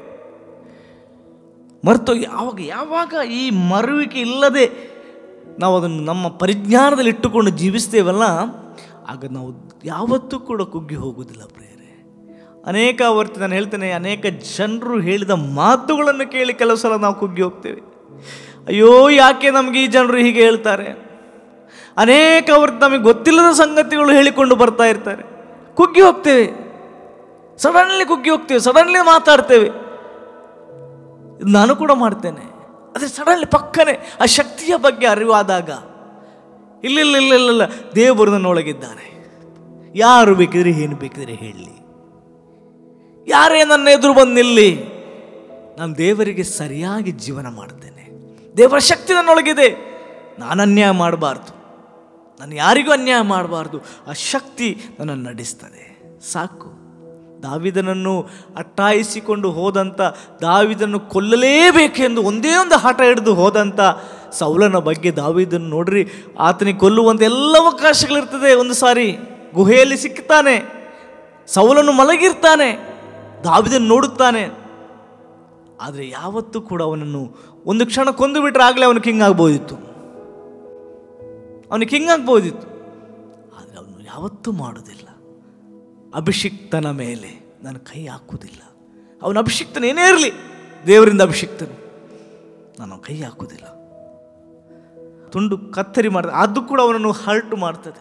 ಮರ್ತೋಗಿ ಯಾವಾಗ ಯಾವಾಗ ಈ ಮರುವಿಕೆ ಇಲ್ಲದೆ ನಾವು ಅದನ್ನು ನಮ್ಮ ಪರಿಜ್ಞಾನದಲ್ಲಿ ಇಟ್ಟುಕೊಂಡು ಜೀವಿಸ್ತೇವಲ್ಲ ಆಗ ನಾವು ಯಾವತ್ತೂ ಕೂಡ ಕುಗ್ಗಿ ಹೋಗುವುದಿಲ್ಲ ಪ್ರಿಯರೇ ಅನೇಕ ವರ್ತಿ ನಾನು ಹೇಳ್ತೇನೆ ಅನೇಕ ಜನರು ಹೇಳಿದ ಮಾತುಗಳನ್ನು ಕೇಳಿ ಕೆಲವು ಸಲ ನಾವು ಕುಗ್ಗಿ ಹೋಗ್ತೇವೆ ಅಯ್ಯೋ ಯಾಕೆ ನಮಗೆ ಈ ಜನರು ಹೀಗೆ ಹೇಳ್ತಾರೆ ಅನೇಕ ವರ್ತಿ ನಮಗೆ ಗೊತ್ತಿಲ್ಲದ ಸಂಗತಿಗಳು ಹೇಳಿಕೊಂಡು ಬರ್ತಾ ಇರ್ತಾರೆ ಕುಗ್ಗಿ ಹೋಗ್ತೇವೆ ಸಡನ್ಲಿ ಕುಗ್ಗಿ ಹೋಗ್ತೇವೆ ಸಡನ್ಲಿ ಮಾತಾಡ್ತೇವೆ ಇದು ನಾನು ಕೂಡ ಮಾಡ್ತೇನೆ ಆದರೆ ಸಡನ್ಲಿ ಪಕ್ಕನೆ ಆ ಶಕ್ತಿಯ ಬಗ್ಗೆ ಅರಿವಾದಾಗ ಇಲ್ಲಿಲ್ಲ ಇಲ್ಲ ಇಲ್ಲ ಇಲ್ಲ ದೇವರು ನನ್ನೊಳಗಿದ್ದಾನೆ ಯಾರು ಬೇಕಿದ್ರೆ ಏನು ಬೇಕಿದ್ರೆ ಹೇಳಲಿ ಯಾರೇ ನನ್ನ ಎದುರು ಬಂದು ನಿಲ್ಲಿ ನಾನು ದೇವರಿಗೆ ಸರಿಯಾಗಿ ಜೀವನ ಮಾಡ್ತೇನೆ ದೇವರ ಶಕ್ತಿ ನನ್ನೊಳಗಿದೆ ನಾನು ಅನ್ಯಾಯ ಮಾಡಬಾರ್ದು ನಾನು ಯಾರಿಗೂ ಅನ್ಯಾಯ ಮಾಡಬಾರ್ದು ಆ ಶಕ್ತಿ ನನ್ನನ್ನು ನಡೆಸ್ತದೆ ಸಾಕು ದಾವಿದನನ್ನು ಅಟ್ಟಾಯಿಸಿಕೊಂಡು ಹೋದಂಥ ದಾವಿದನ್ನು ಕೊಲ್ಲಲೇಬೇಕೆಂದು ಒಂದೇ ಒಂದು ಹಠ ಹಿಡಿದು ಹೋದಂಥ ಸೌಲನ ಬಗ್ಗೆ ದಾವಿದನ್ನು ನೋಡ್ರಿ ಆತನಿಗೆ ಕೊಲ್ಲುವಂಥ ಎಲ್ಲ ಅವಕಾಶಗಳಿರ್ತದೆ ಒಂದು ಸಾರಿ ಗುಹೆಯಲ್ಲಿ ಸಿಕ್ತಾನೆ ಸೌಲನ್ನು ಮಲಗಿರ್ತಾನೆ ದಾವಿದನ್ನು ನೋಡುತ್ತಾನೆ ಆದರೆ ಯಾವತ್ತೂ ಕೂಡ ಅವನನ್ನು ಒಂದು ಕ್ಷಣ ಕೊಂದು ಬಿಟ್ಟರೆ ಆಗಲೇ ಅವನು ಕಿಂಗ್ ಆಗ್ಬೋದಿತ್ತು ಅವನಿಗೆ ಕಿಂಗ್ ಆಗ್ಬೋದಿತ್ತು ಆದರೆ ಅವನು ಯಾವತ್ತೂ ಮಾಡೋದಿಲ್ಲ ಅಭಿಷಿಕ್ತನ ಮೇಲೆ ನಾನು ಕೈ ಹಾಕುವುದಿಲ್ಲ ಅವನ ಅಭಿಷಿಕ್ತನ ಏನೇ ಇರಲಿ ದೇವರಿಂದ ಅಭಿಷಿಕ್ತನು ನಾನು ಕೈ ಹಾಕುವುದಿಲ್ಲ ತುಂಡು ಕತ್ತರಿ ಮಾಡ್ತದೆ ಅದು ಕೂಡ ಅವನನ್ನು ಹರ್ಟ್ ಮಾಡ್ತದೆ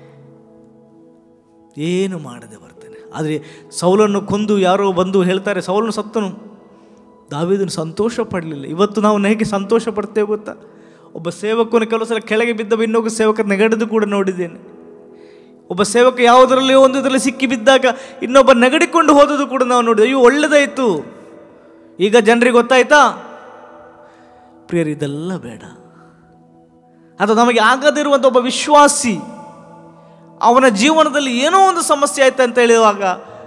ಏನು ಮಾಡದೆ ಬರ್ತೇನೆ ಆದರೆ ಸೌಲನ್ನು ಕೊಂದು ಯಾರೋ ಬಂದು ಹೇಳ್ತಾರೆ ಸೌಲನು ಸತ್ತನು ದಾವಿದನು ಸಂತೋಷ ಪಡಲಿಲ್ಲ ಇವತ್ತು ನಾವು ಹೇಗೆ ಸಂತೋಷ ಪಡ್ತೇವೆ ಗೊತ್ತಾ ಒಬ್ಬ ಸೇವಕನು ಕೆಲವು ಸಲ ಕೆಳಗೆ ಬಿದ್ದ ಇನ್ನೊಬ್ಬ ಸೇವಕ ನೆಗಡಿದು ಕೂಡ ನೋಡಿದ್ದೇನೆ ಒಬ್ಬ ಸೇವಕ ಯಾವುದರಲ್ಲಿ ಒಂದರಲ್ಲಿ ಸಿಕ್ಕಿ ಬಿದ್ದಾಗ ಇನ್ನೊಬ್ಬ ನೆಗಡಿಕೊಂಡು ಹೋದದ್ದು ಕೂಡ ನಾವು ನೋಡಿದ್ವಿ ಅಯ್ಯೋ ಒಳ್ಳೆದಾಯಿತು ಈಗ ಜನರಿಗೆ ಗೊತ್ತಾಯ್ತಾ ಪ್ರಿಯರು ಇದೆಲ್ಲ ಬೇಡ ಅಥವಾ ನಮಗೆ ಆಗದಿರುವಂಥ ಒಬ್ಬ ವಿಶ್ವಾಸಿ ಅವನ ಜೀವನದಲ್ಲಿ ಏನೋ ಒಂದು ಸಮಸ್ಯೆ ಆಯ್ತು ಅಂತ ಹೇಳುವಾಗ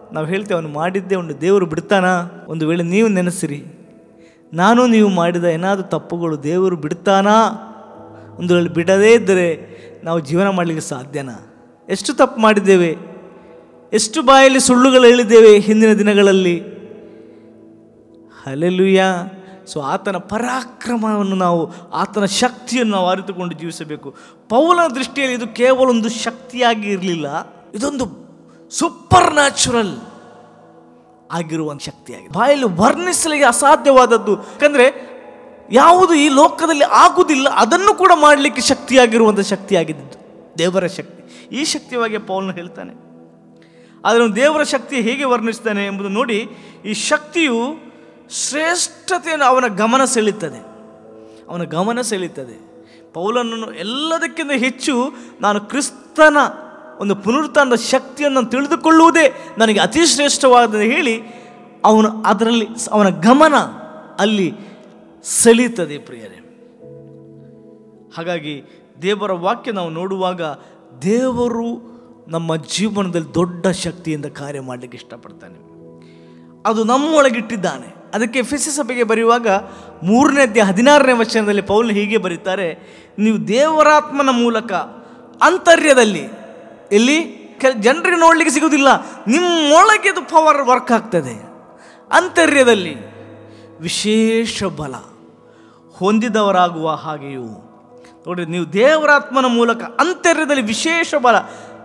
ನಾವು ಹೇಳ್ತೇವೆ ಅವನು ಮಾಡಿದ್ದೆ ಒಂದು ದೇವರು ಬಿಡ್ತಾನಾ ಒಂದು ವೇಳೆ ನೀವು ನೆನೆಸಿರಿ ನಾನು ನೀವು ಮಾಡಿದ ಏನಾದರೂ ತಪ್ಪುಗಳು ದೇವರು ಬಿಡ್ತಾನಾ ಒಂದು ವೇಳೆ ಬಿಡದೇ ಇದ್ದರೆ ನಾವು ಜೀವನ ಮಾಡಲಿಕ್ಕೆ ಸಾಧ್ಯನಾ ಎಷ್ಟು ತಪ್ಪು ಮಾಡಿದ್ದೇವೆ ಎಷ್ಟು ಬಾಯಲ್ಲಿ ಸುಳ್ಳುಗಳು ಹೇಳಿದ್ದೇವೆ ಹಿಂದಿನ ದಿನಗಳಲ್ಲಿ ಹಲೆಲುಯ್ಯ ಸೊ ಆತನ ಪರಾಕ್ರಮವನ್ನು ನಾವು ಆತನ ಶಕ್ತಿಯನ್ನು ನಾವು ಅರಿತುಕೊಂಡು ಜೀವಿಸಬೇಕು ಪೌಲನ ದೃಷ್ಟಿಯಲ್ಲಿ ಇದು ಕೇವಲ ಒಂದು ಶಕ್ತಿಯಾಗಿ ಇರಲಿಲ್ಲ ಇದೊಂದು ಸೂಪರ್ ನ್ಯಾಚುರಲ್ ಆಗಿರುವ ಒಂದು ಶಕ್ತಿಯಾಗಿದೆ ಬಾಯಲ್ಲಿ ವರ್ಣಿಸಲಿಕ್ಕೆ ಅಸಾಧ್ಯವಾದದ್ದು ಯಾಕಂದರೆ ಯಾವುದು ಈ ಲೋಕದಲ್ಲಿ ಆಗುವುದಿಲ್ಲ ಅದನ್ನು ಕೂಡ ಮಾಡಲಿಕ್ಕೆ ಶಕ್ತಿಯಾಗಿರುವಂಥ ಶಕ್ತಿಯಾಗಿದ್ದು ದೇವರ ಶಕ್ತಿ ಈ ಶಕ್ತಿಯಾಗಿ ಪೌಲನು ಹೇಳ್ತಾನೆ ಆದರೆ ಅವನು ದೇವರ ಶಕ್ತಿ ಹೇಗೆ ವರ್ಣಿಸ್ತಾನೆ ಎಂಬುದು ನೋಡಿ ಈ ಶಕ್ತಿಯು ಶ್ರೇಷ್ಠತೆಯನ್ನು ಅವನ ಗಮನ ಸೆಳೀತದೆ ಅವನ ಗಮನ ಸೆಳೀತದೆ ಪೌಲನನ್ನು ಎಲ್ಲದಕ್ಕಿಂತ ಹೆಚ್ಚು ನಾನು ಕ್ರಿಸ್ತನ ಒಂದು ಪುನರುತ್ಥಾನದ ಶಕ್ತಿಯನ್ನು ತಿಳಿದುಕೊಳ್ಳುವುದೇ ನನಗೆ ಅತಿ ಶ್ರೇಷ್ಠವಾದ ಹೇಳಿ ಅವನು ಅದರಲ್ಲಿ ಅವನ ಗಮನ ಅಲ್ಲಿ ಸೆಳೀತದೆ ಪ್ರಿಯರೇ ಹಾಗಾಗಿ ದೇವರ ವಾಕ್ಯ ನಾವು ನೋಡುವಾಗ ದೇವರು ನಮ್ಮ ಜೀವನದಲ್ಲಿ ದೊಡ್ಡ ಶಕ್ತಿಯಿಂದ ಕಾರ್ಯ ಮಾಡಲಿಕ್ಕೆ ಇಷ್ಟಪಡ್ತಾನೆ ಅದು ನಮ್ಮೊಳಗಿಟ್ಟಿದ್ದಾನೆ ಅದಕ್ಕೆ ಫಿಸಿ ಸಭೆಗೆ ಬರೆಯುವಾಗ ಮೂರನೇ ಅಧ್ಯಾಯ ಹದಿನಾರನೇ ವಚನದಲ್ಲಿ ಪೌಲ್ ಹೀಗೆ ಬರೀತಾರೆ ನೀವು ದೇವರಾತ್ಮನ ಮೂಲಕ ಅಂತರ್ಯದಲ್ಲಿ ಎಲ್ಲಿ ಕೆಲ ಜನರಿಗೆ ನೋಡಲಿಕ್ಕೆ ಸಿಗೋದಿಲ್ಲ ನಿಮ್ಮೊಳಗೆ ಅದು ಪವರ್ ವರ್ಕ್ ಆಗ್ತದೆ ಅಂತರ್ಯದಲ್ಲಿ ವಿಶೇಷ ಬಲ ಹೊಂದಿದವರಾಗುವ ಹಾಗೆಯೂ ನೋಡ್ರಿ ನೀವು ದೇವರಾತ್ಮನ ಮೂಲಕ ಅಂತರ್ಯದಲ್ಲಿ ವಿಶೇಷ ಬಲ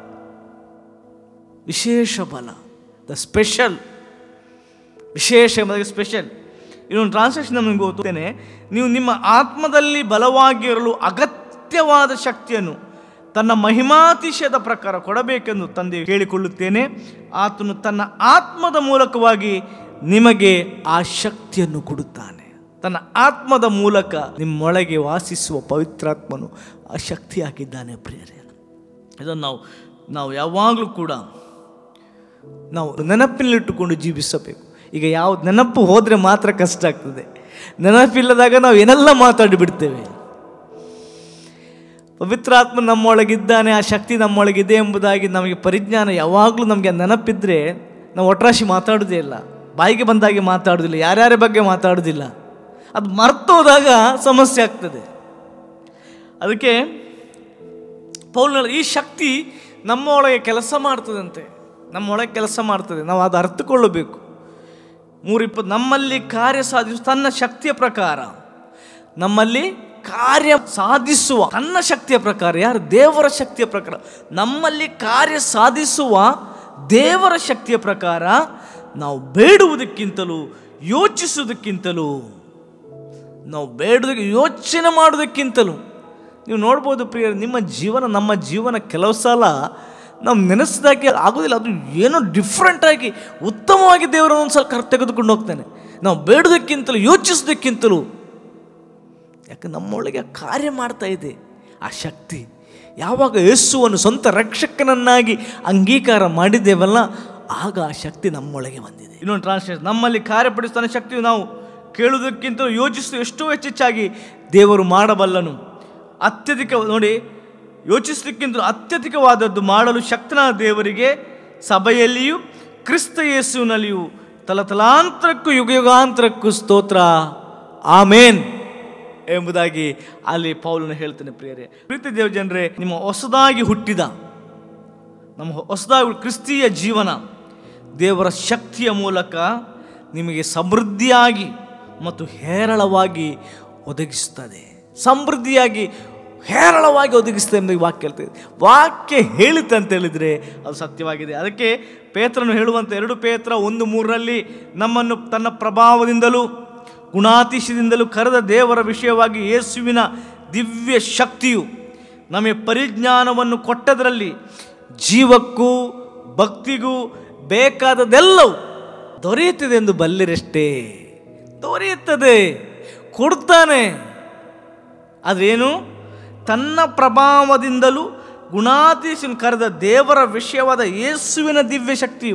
ವಿಶೇಷ ಬಲ ದ ಸ್ಪೆಷಲ್ ವಿಶೇಷ ಎಂಬುದಾಗಿ ಸ್ಪೆಷಲ್ ಇನ್ನೊಂದು ಟ್ರಾನ್ಸ್ಲೇಷನ್ ನಮಗೆ ಓದ್ತೇನೆ ನೀವು ನಿಮ್ಮ ಆತ್ಮದಲ್ಲಿ ಬಲವಾಗಿರಲು ಅಗತ್ಯವಾದ ಶಕ್ತಿಯನ್ನು ತನ್ನ ಮಹಿಮಾತಿಶಯದ ಪ್ರಕಾರ ಕೊಡಬೇಕೆಂದು ತಂದೆ ಕೇಳಿಕೊಳ್ಳುತ್ತೇನೆ ಆತನು ತನ್ನ ಆತ್ಮದ ಮೂಲಕವಾಗಿ ನಿಮಗೆ ಆ ಶಕ್ತಿಯನ್ನು ಕೊಡುತ್ತಾನೆ ತನ್ನ ಆತ್ಮದ ಮೂಲಕ ನಿಮ್ಮೊಳಗೆ ವಾಸಿಸುವ ಪವಿತ್ರಾತ್ಮನು ಆ ಶಕ್ತಿಯಾಗಿದ್ದಾನೆ ಪ್ರಿಯರೇ ಇದನ್ನು ನಾವು ನಾವು ಯಾವಾಗಲೂ ಕೂಡ ನಾವು ನೆನಪಿನಲ್ಲಿಟ್ಟುಕೊಂಡು ಜೀವಿಸಬೇಕು ಈಗ ಯಾವ ನೆನಪು ಹೋದರೆ ಮಾತ್ರ ಕಷ್ಟ ಆಗ್ತದೆ ನೆನಪಿಲ್ಲದಾಗ ನಾವು ಏನೆಲ್ಲ ಮಾತಾಡಿ ಬಿಡ್ತೇವೆ ಪವಿತ್ರಾತ್ಮ ನಮ್ಮೊಳಗಿದ್ದಾನೆ ಆ ಶಕ್ತಿ ನಮ್ಮೊಳಗಿದೆ ಎಂಬುದಾಗಿ ನಮಗೆ ಪರಿಜ್ಞಾನ ಯಾವಾಗಲೂ ನಮಗೆ ಆ ನೆನಪಿದ್ರೆ ನಾವು ಒಟ್ರಾಶಿ ಮಾತಾಡೋದೇ ಇಲ್ಲ ಬಾಯಿಗೆ ಬಂದಾಗೆ ಮಾತಾಡೋದಿಲ್ಲ ಯಾರ್ಯಾರ ಬಗ್ಗೆ ಮಾತಾಡೋದಿಲ್ಲ ಅದು ಮರ್ತೋದಾಗ ಸಮಸ್ಯೆ ಆಗ್ತದೆ ಅದಕ್ಕೆ ಪೌಲ್ ಈ ಶಕ್ತಿ ನಮ್ಮ ಒಳಗೆ ಕೆಲಸ ಮಾಡ್ತದಂತೆ ನಮ್ಮೊಳಗೆ ಕೆಲಸ ಮಾಡ್ತದೆ ನಾವು ಅದು ಅರ್ಥಕೊಳ್ಳಬೇಕು ಮೂರಿಪ್ಪತ್ತು ನಮ್ಮಲ್ಲಿ ಕಾರ್ಯ ಸಾಧಿಸುವ ತನ್ನ ಶಕ್ತಿಯ ಪ್ರಕಾರ ನಮ್ಮಲ್ಲಿ ಕಾರ್ಯ ಸಾಧಿಸುವ ತನ್ನ ಶಕ್ತಿಯ ಪ್ರಕಾರ ಯಾರು ದೇವರ ಶಕ್ತಿಯ ಪ್ರಕಾರ ನಮ್ಮಲ್ಲಿ ಕಾರ್ಯ ಸಾಧಿಸುವ ದೇವರ ಶಕ್ತಿಯ ಪ್ರಕಾರ ನಾವು ಬೇಡುವುದಕ್ಕಿಂತಲೂ ಯೋಚಿಸುವುದಕ್ಕಿಂತಲೂ ನಾವು ಬೇಡೋದಕ್ಕೆ ಯೋಚನೆ ಮಾಡೋದಕ್ಕಿಂತಲೂ ನೀವು ನೋಡ್ಬೋದು ಪ್ರಿಯರು ನಿಮ್ಮ ಜೀವನ ನಮ್ಮ ಜೀವನ ಕೆಲವು ಸಲ ನಾವು ನೆನೆಸಿದಾಗೆ ಆಗೋದಿಲ್ಲ ಅದು ಏನೋ ಡಿಫ್ರೆಂಟಾಗಿ ಉತ್ತಮವಾಗಿ ದೇವರನ್ನು ಒಂದು ಸಲ ಕರ್ ತೆಗೆದುಕೊಂಡು ಹೋಗ್ತಾನೆ ನಾವು ಬೇಡೋದಕ್ಕಿಂತಲೂ ಯೋಚಿಸೋದಕ್ಕಿಂತಲೂ ಯಾಕೆ ನಮ್ಮೊಳಗೆ ಆ ಕಾರ್ಯ ಮಾಡ್ತಾ ಇದೆ ಆ ಶಕ್ತಿ ಯಾವಾಗ ಯೇಸುವನ್ನು ಸ್ವಂತ ರಕ್ಷಕನನ್ನಾಗಿ ಅಂಗೀಕಾರ ಮಾಡಿದ್ದೇವಲ್ಲ ಆಗ ಆ ಶಕ್ತಿ ನಮ್ಮೊಳಗೆ ಬಂದಿದೆ ಇನ್ನೊಂದು ಟ್ರಾನ್ಸ್ಲೇಷನ್ ನಮ್ಮಲ್ಲಿ ಕಾರ್ಯಪಡಿಸ್ತಾನೆ ಶಕ್ತಿಯು ನಾವು ಕೇಳುವುದಕ್ಕಿಂತ ಯೋಚಿಸುವ ಎಷ್ಟೋ ಹೆಚ್ಚೆಚ್ಚಾಗಿ ದೇವರು ಮಾಡಬಲ್ಲನು ಅತ್ಯಧಿಕ ನೋಡಿ ಯೋಚಿಸಲಿಕ್ಕಿಂತ ಅತ್ಯಧಿಕವಾದದ್ದು ಮಾಡಲು ಶಕ್ತನಾದ ದೇವರಿಗೆ ಸಭೆಯಲ್ಲಿಯೂ ಕ್ರಿಸ್ತ ಯೇಸುವಿನಲ್ಲಿಯೂ ತಲತಲಾಂತರಕ್ಕೂ ಯುಗಯುಗಾಂತರಕ್ಕೂ ಸ್ತೋತ್ರ ಆಮೇನ್ ಎಂಬುದಾಗಿ ಅಲ್ಲಿ ಪೌಲನು ಹೇಳ್ತಾನೆ ಪ್ರಿಯರೇ ಪ್ರೀತಿ ದೇವ ಜನರೇ ನಿಮ್ಮ ಹೊಸದಾಗಿ ಹುಟ್ಟಿದ ನಮ್ಮ ಹೊಸದಾಗಿ ಕ್ರಿಸ್ತೀಯ ಜೀವನ ದೇವರ ಶಕ್ತಿಯ ಮೂಲಕ ನಿಮಗೆ ಸಮೃದ್ಧಿಯಾಗಿ ಮತ್ತು ಹೇರಳವಾಗಿ ಒದಗಿಸ್ತದೆ ಸಮೃದ್ಧಿಯಾಗಿ ಹೇರಳವಾಗಿ ಒದಗಿಸ್ತದೆ ಎಂಬುದಾಗಿ ವಾಕ್ಯ ಹೇಳ್ತದೆ ವಾಕ್ಯ ಹೇಳಿತು ಅಂತ ಹೇಳಿದರೆ ಅದು ಸತ್ಯವಾಗಿದೆ ಅದಕ್ಕೆ ಪೇತ್ರನು ಹೇಳುವಂಥ ಎರಡು ಪೇತ್ರ ಒಂದು ಮೂರರಲ್ಲಿ ನಮ್ಮನ್ನು ತನ್ನ ಪ್ರಭಾವದಿಂದಲೂ ಗುಣಾತಿಶಯದಿಂದಲೂ ಕರೆದ ದೇವರ ವಿಷಯವಾಗಿ ಯೇಸುವಿನ ದಿವ್ಯ ಶಕ್ತಿಯು ನಮಗೆ ಪರಿಜ್ಞಾನವನ್ನು ಕೊಟ್ಟದರಲ್ಲಿ ಜೀವಕ್ಕೂ ಭಕ್ತಿಗೂ ಬೇಕಾದದೆಲ್ಲವೂ ದೊರೆಯುತ್ತದೆ ಎಂದು ಬಲ್ಲಿರಷ್ಟೇ ದೊರೆಯುತ್ತದೆ ಕೊಡ್ತಾನೆ ಅದೇನು ತನ್ನ ಪ್ರಭಾವದಿಂದಲೂ ಗುಣಾತೀಶನ್ ಕರೆದ ದೇವರ ವಿಷಯವಾದ ಯೇಸುವಿನ ದಿವ್ಯ ಶಕ್ತಿಯು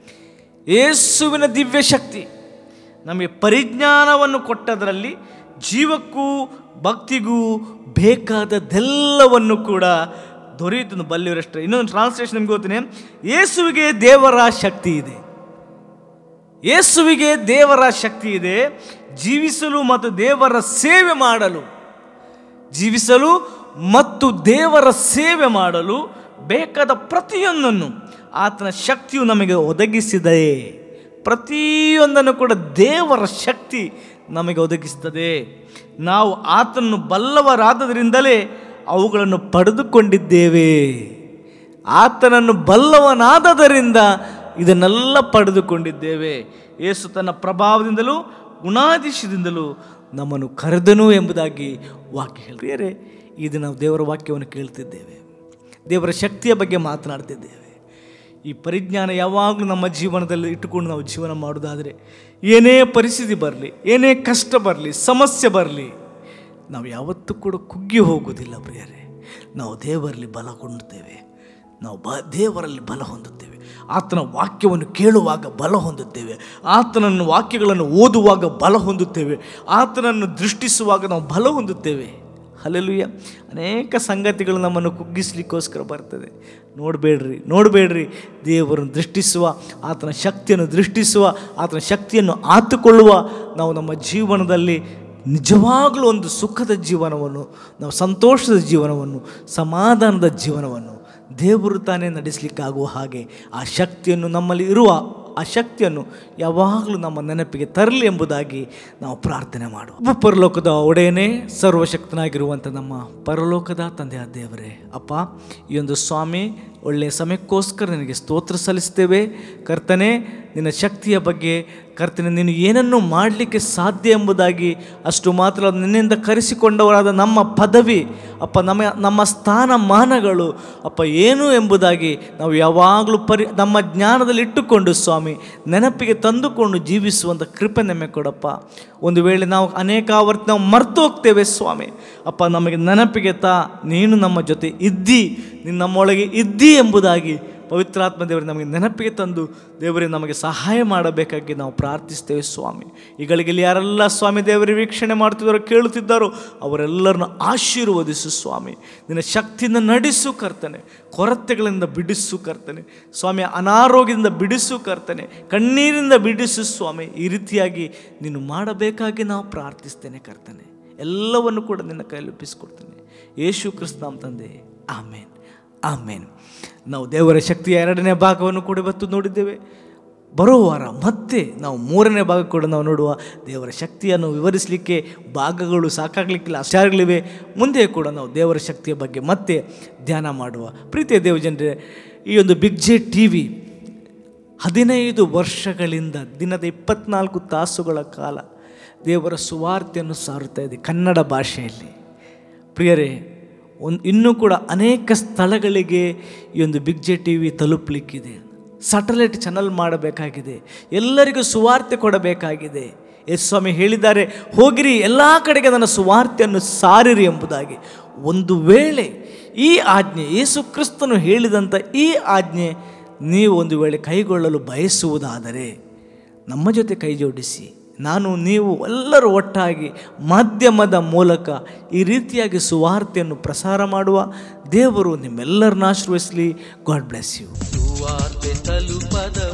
ಯೇಸುವಿನ ದಿವ್ಯ ಶಕ್ತಿ ನಮಗೆ ಪರಿಜ್ಞಾನವನ್ನು ಕೊಟ್ಟದರಲ್ಲಿ ಜೀವಕ್ಕೂ ಭಕ್ತಿಗೂ ಬೇಕಾದದೆಲ್ಲವನ್ನು ಕೂಡ ದೊರೆಯುತ್ತದೆ ಬಲ್ಲಿವರಷ್ಟೇ ಇನ್ನೊಂದು ಟ್ರಾನ್ಸ್ಲೇಷನ್ ನಿಮ್ಗೆ ಗೊತ್ತೇನೆ ಯೇಸುವಿಗೆ ದೇವರ ಶಕ್ತಿ ಇದೆ ಯೇಸುವಿಗೆ ದೇವರ ಶಕ್ತಿ ಇದೆ ಜೀವಿಸಲು ಮತ್ತು ದೇವರ ಸೇವೆ ಮಾಡಲು ಜೀವಿಸಲು ಮತ್ತು ದೇವರ ಸೇವೆ ಮಾಡಲು ಬೇಕಾದ ಪ್ರತಿಯೊಂದನ್ನು ಆತನ ಶಕ್ತಿಯು ನಮಗೆ ಒದಗಿಸಿದೆ ಪ್ರತಿಯೊಂದನ್ನು ಕೂಡ ದೇವರ ಶಕ್ತಿ ನಮಗೆ ಒದಗಿಸುತ್ತದೆ ನಾವು ಆತನನ್ನು ಬಲ್ಲವರಾದದರಿಂದಲೇ ಅವುಗಳನ್ನು ಪಡೆದುಕೊಂಡಿದ್ದೇವೆ ಆತನನ್ನು ಬಲ್ಲವನಾದದರಿಂದ ಇದನ್ನೆಲ್ಲ ಪಡೆದುಕೊಂಡಿದ್ದೇವೆ ಯೇಸು ತನ್ನ ಪ್ರಭಾವದಿಂದಲೂ ಗುಣಾಧೀಶದಿಂದಲೂ ನಮ್ಮನ್ನು ಕರೆದನು ಎಂಬುದಾಗಿ ವಾಕ್ಯ ಹೇಳಿದರೆ ಇದು ನಾವು ದೇವರ ವಾಕ್ಯವನ್ನು ಕೇಳ್ತಿದ್ದೇವೆ ದೇವರ ಶಕ್ತಿಯ ಬಗ್ಗೆ ಮಾತನಾಡ್ತಿದ್ದೇವೆ ಈ ಪರಿಜ್ಞಾನ ಯಾವಾಗಲೂ ನಮ್ಮ ಜೀವನದಲ್ಲಿ ಇಟ್ಟುಕೊಂಡು ನಾವು ಜೀವನ ಮಾಡೋದಾದರೆ ಏನೇ ಪರಿಸ್ಥಿತಿ ಬರಲಿ ಏನೇ ಕಷ್ಟ ಬರಲಿ ಸಮಸ್ಯೆ ಬರಲಿ ನಾವು ಯಾವತ್ತೂ ಕೂಡ ಕುಗ್ಗಿ ಹೋಗುವುದಿಲ್ಲ ಪ್ರಿಯರೇ ನಾವು ದೇವರಲ್ಲಿ ಬಲಗೊಂಡುತ್ತೇವೆ ನಾವು ಬ ದೇವರಲ್ಲಿ ಬಲ ಹೊಂದುತ್ತೇವೆ ಆತನ ವಾಕ್ಯವನ್ನು ಕೇಳುವಾಗ ಬಲ ಹೊಂದುತ್ತೇವೆ ಆತನನ್ನು ವಾಕ್ಯಗಳನ್ನು ಓದುವಾಗ ಬಲ ಹೊಂದುತ್ತೇವೆ ಆತನನ್ನು ದೃಷ್ಟಿಸುವಾಗ ನಾವು ಬಲ ಹೊಂದುತ್ತೇವೆ ಅಲ್ಲೆಲುಯ್ಯ ಅನೇಕ ಸಂಗತಿಗಳು ನಮ್ಮನ್ನು ಕುಗ್ಗಿಸ್ಲಿಕ್ಕೋಸ್ಕರ ಬರ್ತದೆ ನೋಡಬೇಡ್ರಿ ನೋಡಬೇಡ್ರಿ ದೇವರನ್ನು ದೃಷ್ಟಿಸುವ ಆತನ ಶಕ್ತಿಯನ್ನು ದೃಷ್ಟಿಸುವ ಆತನ ಶಕ್ತಿಯನ್ನು ಆತುಕೊಳ್ಳುವ ನಾವು ನಮ್ಮ ಜೀವನದಲ್ಲಿ ನಿಜವಾಗಲೂ ಒಂದು ಸುಖದ ಜೀವನವನ್ನು ನಾವು ಸಂತೋಷದ ಜೀವನವನ್ನು ಸಮಾಧಾನದ ಜೀವನವನ್ನು ದೇವರು ತಾನೇ ನಡೆಸಲಿಕ್ಕಾಗುವ ಹಾಗೆ ಆ ಶಕ್ತಿಯನ್ನು ನಮ್ಮಲ್ಲಿ ಇರುವ ಆ ಶಕ್ತಿಯನ್ನು ಯಾವಾಗಲೂ ನಮ್ಮ ನೆನಪಿಗೆ ತರಲಿ ಎಂಬುದಾಗಿ ನಾವು ಪ್ರಾರ್ಥನೆ ಮಾಡುವ ಪರಲೋಕದ ಒಡೆಯನೇ ಸರ್ವಶಕ್ತನಾಗಿರುವಂಥ ನಮ್ಮ ಪರಲೋಕದ ತಂದೆಯ ದೇವರೇ ಅಪ್ಪ ಈ ಒಂದು ಸ್ವಾಮಿ ಒಳ್ಳೆಯ ಸಮಯಕ್ಕೋಸ್ಕರ ನಿನಗೆ ಸ್ತೋತ್ರ ಸಲ್ಲಿಸ್ತೇವೆ ಕರ್ತನೆ ನಿನ್ನ ಶಕ್ತಿಯ ಬಗ್ಗೆ ಕರ್ತನೆ ನೀನು ಏನನ್ನು ಮಾಡಲಿಕ್ಕೆ ಸಾಧ್ಯ ಎಂಬುದಾಗಿ ಅಷ್ಟು ಮಾತ್ರ ಅಲ್ಲ, ನಿನ್ನಿಂದ ಕರೆಸಿಕೊಂಡವರಾದ ನಮ್ಮ ಪದವಿ ಅಪ್ಪ ನಮ್ಮ ನಮ್ಮ ಸ್ಥಾನಮಾನಗಳು ಅಪ್ಪ ಏನು ಎಂಬುದಾಗಿ ನಾವು ಯಾವಾಗಲೂ ಪರಿ ನಮ್ಮ ಜ್ಞಾನದಲ್ಲಿ ಇಟ್ಟುಕೊಂಡು ಸ್ವಾಮಿ ನೆನಪಿಗೆ ತಂದುಕೊಂಡು ಜೀವಿಸುವಂಥ ಕೃಪೆ ನಮಗೆ ಕೊಡಪ್ಪ ಒಂದು ವೇಳೆ ನಾವು ಅನೇಕ ಆವರ್ತಿ ನಾವು ಮರ್ತು ಹೋಗ್ತೇವೆ ಸ್ವಾಮಿ ಅಪ್ಪ ನಮಗೆ ನೆನಪಿಗೆ ತಾ ನೀನು ನಮ್ಮ ಜೊತೆ ಇದ್ದಿ ನೀನು ನಮ್ಮೊಳಗೆ ಇದ್ದಿ ಎಂಬುದಾಗಿ ಪವಿತ್ರಾತ್ಮ ದೇವರು ನಮಗೆ ನೆನಪಿಗೆ ತಂದು ದೇವರೇ ನಮಗೆ ಸಹಾಯ ಮಾಡಬೇಕಾಗಿ ನಾವು ಪ್ರಾರ್ಥಿಸ್ತೇವೆ ಸ್ವಾಮಿ ಈಗಳಿಗೆ ಇಲ್ಲಿ ಯಾರೆಲ್ಲ ಸ್ವಾಮಿ ದೇವರ ವೀಕ್ಷಣೆ ಮಾಡ್ತಿದ್ದಾರೋ ಕೇಳುತ್ತಿದ್ದಾರೋ ಅವರೆಲ್ಲರನ್ನು ಆಶೀರ್ವದಿಸು ಸ್ವಾಮಿ ನಿನ್ನ ಶಕ್ತಿಯಿಂದ ನಡೆಸು ಕರ್ತನೆ ಕೊರತೆಗಳಿಂದ ಬಿಡಿಸು ಕರ್ತನೆ ಸ್ವಾಮಿ ಅನಾರೋಗ್ಯದಿಂದ ಬಿಡಿಸು ಕರ್ತನೆ ಕಣ್ಣೀರಿಂದ ಬಿಡಿಸು ಸ್ವಾಮಿ ಈ ರೀತಿಯಾಗಿ ನೀನು ಮಾಡಬೇಕಾಗಿ ನಾವು ಪ್ರಾರ್ಥಿಸ್ತೇನೆ ಕರ್ತನೆ ಎಲ್ಲವನ್ನು ಕೂಡ ನಿನ್ನ ಕೈಯಲ್ಲಿ ಒಪ್ಪಿಸ್ಕೊಡ್ತೇನೆ ಯೇಸು ಕ್ರಿಸ್ತ ನಮ್ಮ ತಂದೆ ಆಮೇನ್ ಆಮೇನ್ ನಾವು ದೇವರ ಶಕ್ತಿಯ ಎರಡನೇ ಭಾಗವನ್ನು ಕೂಡ ಇವತ್ತು ನೋಡಿದ್ದೇವೆ ಬರೋ ವಾರ ಮತ್ತೆ ನಾವು ಮೂರನೇ ಭಾಗ ಕೂಡ ನಾವು ನೋಡುವ ದೇವರ ಶಕ್ತಿಯನ್ನು ವಿವರಿಸಲಿಕ್ಕೆ ಭಾಗಗಳು ಸಾಕಾಗಲಿಕ್ಕಿಲ್ಲ ಆಚಾರಗಳಿವೆ ಮುಂದೆ ಕೂಡ ನಾವು ದೇವರ ಶಕ್ತಿಯ ಬಗ್ಗೆ ಮತ್ತೆ ಧ್ಯಾನ ಮಾಡುವ ಪ್ರೀತಿಯ ದೇವಜನರೇ ಈ ಒಂದು ಬಿಗ್ ಜೆ ಟಿ ವಿ ಹದಿನೈದು ವರ್ಷಗಳಿಂದ ದಿನದ ಇಪ್ಪತ್ನಾಲ್ಕು ತಾಸುಗಳ ಕಾಲ ದೇವರ ಸುವಾರ್ತೆಯನ್ನು ಸಾರುತ್ತಾ ಇದೆ ಕನ್ನಡ ಭಾಷೆಯಲ್ಲಿ ಪ್ರಿಯರೇ ಒಂದು ಇನ್ನೂ ಕೂಡ ಅನೇಕ ಸ್ಥಳಗಳಿಗೆ ಈ ಒಂದು ಬಿಗ್ ಜೆ ಟಿ ವಿ ತಲುಪಲಿಕ್ಕಿದೆ ಸಟಲೈಟ್ ಚಾನಲ್ ಮಾಡಬೇಕಾಗಿದೆ ಎಲ್ಲರಿಗೂ ಸುವಾರ್ತೆ ಕೊಡಬೇಕಾಗಿದೆ ಎಸ್ ಸ್ವಾಮಿ ಹೇಳಿದ್ದಾರೆ ಹೋಗಿರಿ ಎಲ್ಲ ಕಡೆಗೆ ನನ್ನ ಸುವಾರ್ತೆಯನ್ನು ಸಾರಿರಿ ಎಂಬುದಾಗಿ ಒಂದು ವೇಳೆ ಈ ಆಜ್ಞೆ ಯೇಸು ಕ್ರಿಸ್ತನು ಹೇಳಿದಂಥ ಈ ಆಜ್ಞೆ ನೀವು ಒಂದು ವೇಳೆ ಕೈಗೊಳ್ಳಲು ಬಯಸುವುದಾದರೆ ನಮ್ಮ ಜೊತೆ ಕೈ ಜೋಡಿಸಿ ನಾನು ನೀವು ಎಲ್ಲರೂ ಒಟ್ಟಾಗಿ ಮಾಧ್ಯಮದ ಮೂಲಕ ಈ ರೀತಿಯಾಗಿ ಸುವಾರ್ತೆಯನ್ನು ಪ್ರಸಾರ ಮಾಡುವ ದೇವರು ನಿಮ್ಮೆಲ್ಲರನ್ನ ಆಶೀರ್ವದಿಸಲಿ ಗಾಡ್ ಬ್ಲೆಸ್ ಯು ಸುವಾರ್ತೆ ತಲುಪದ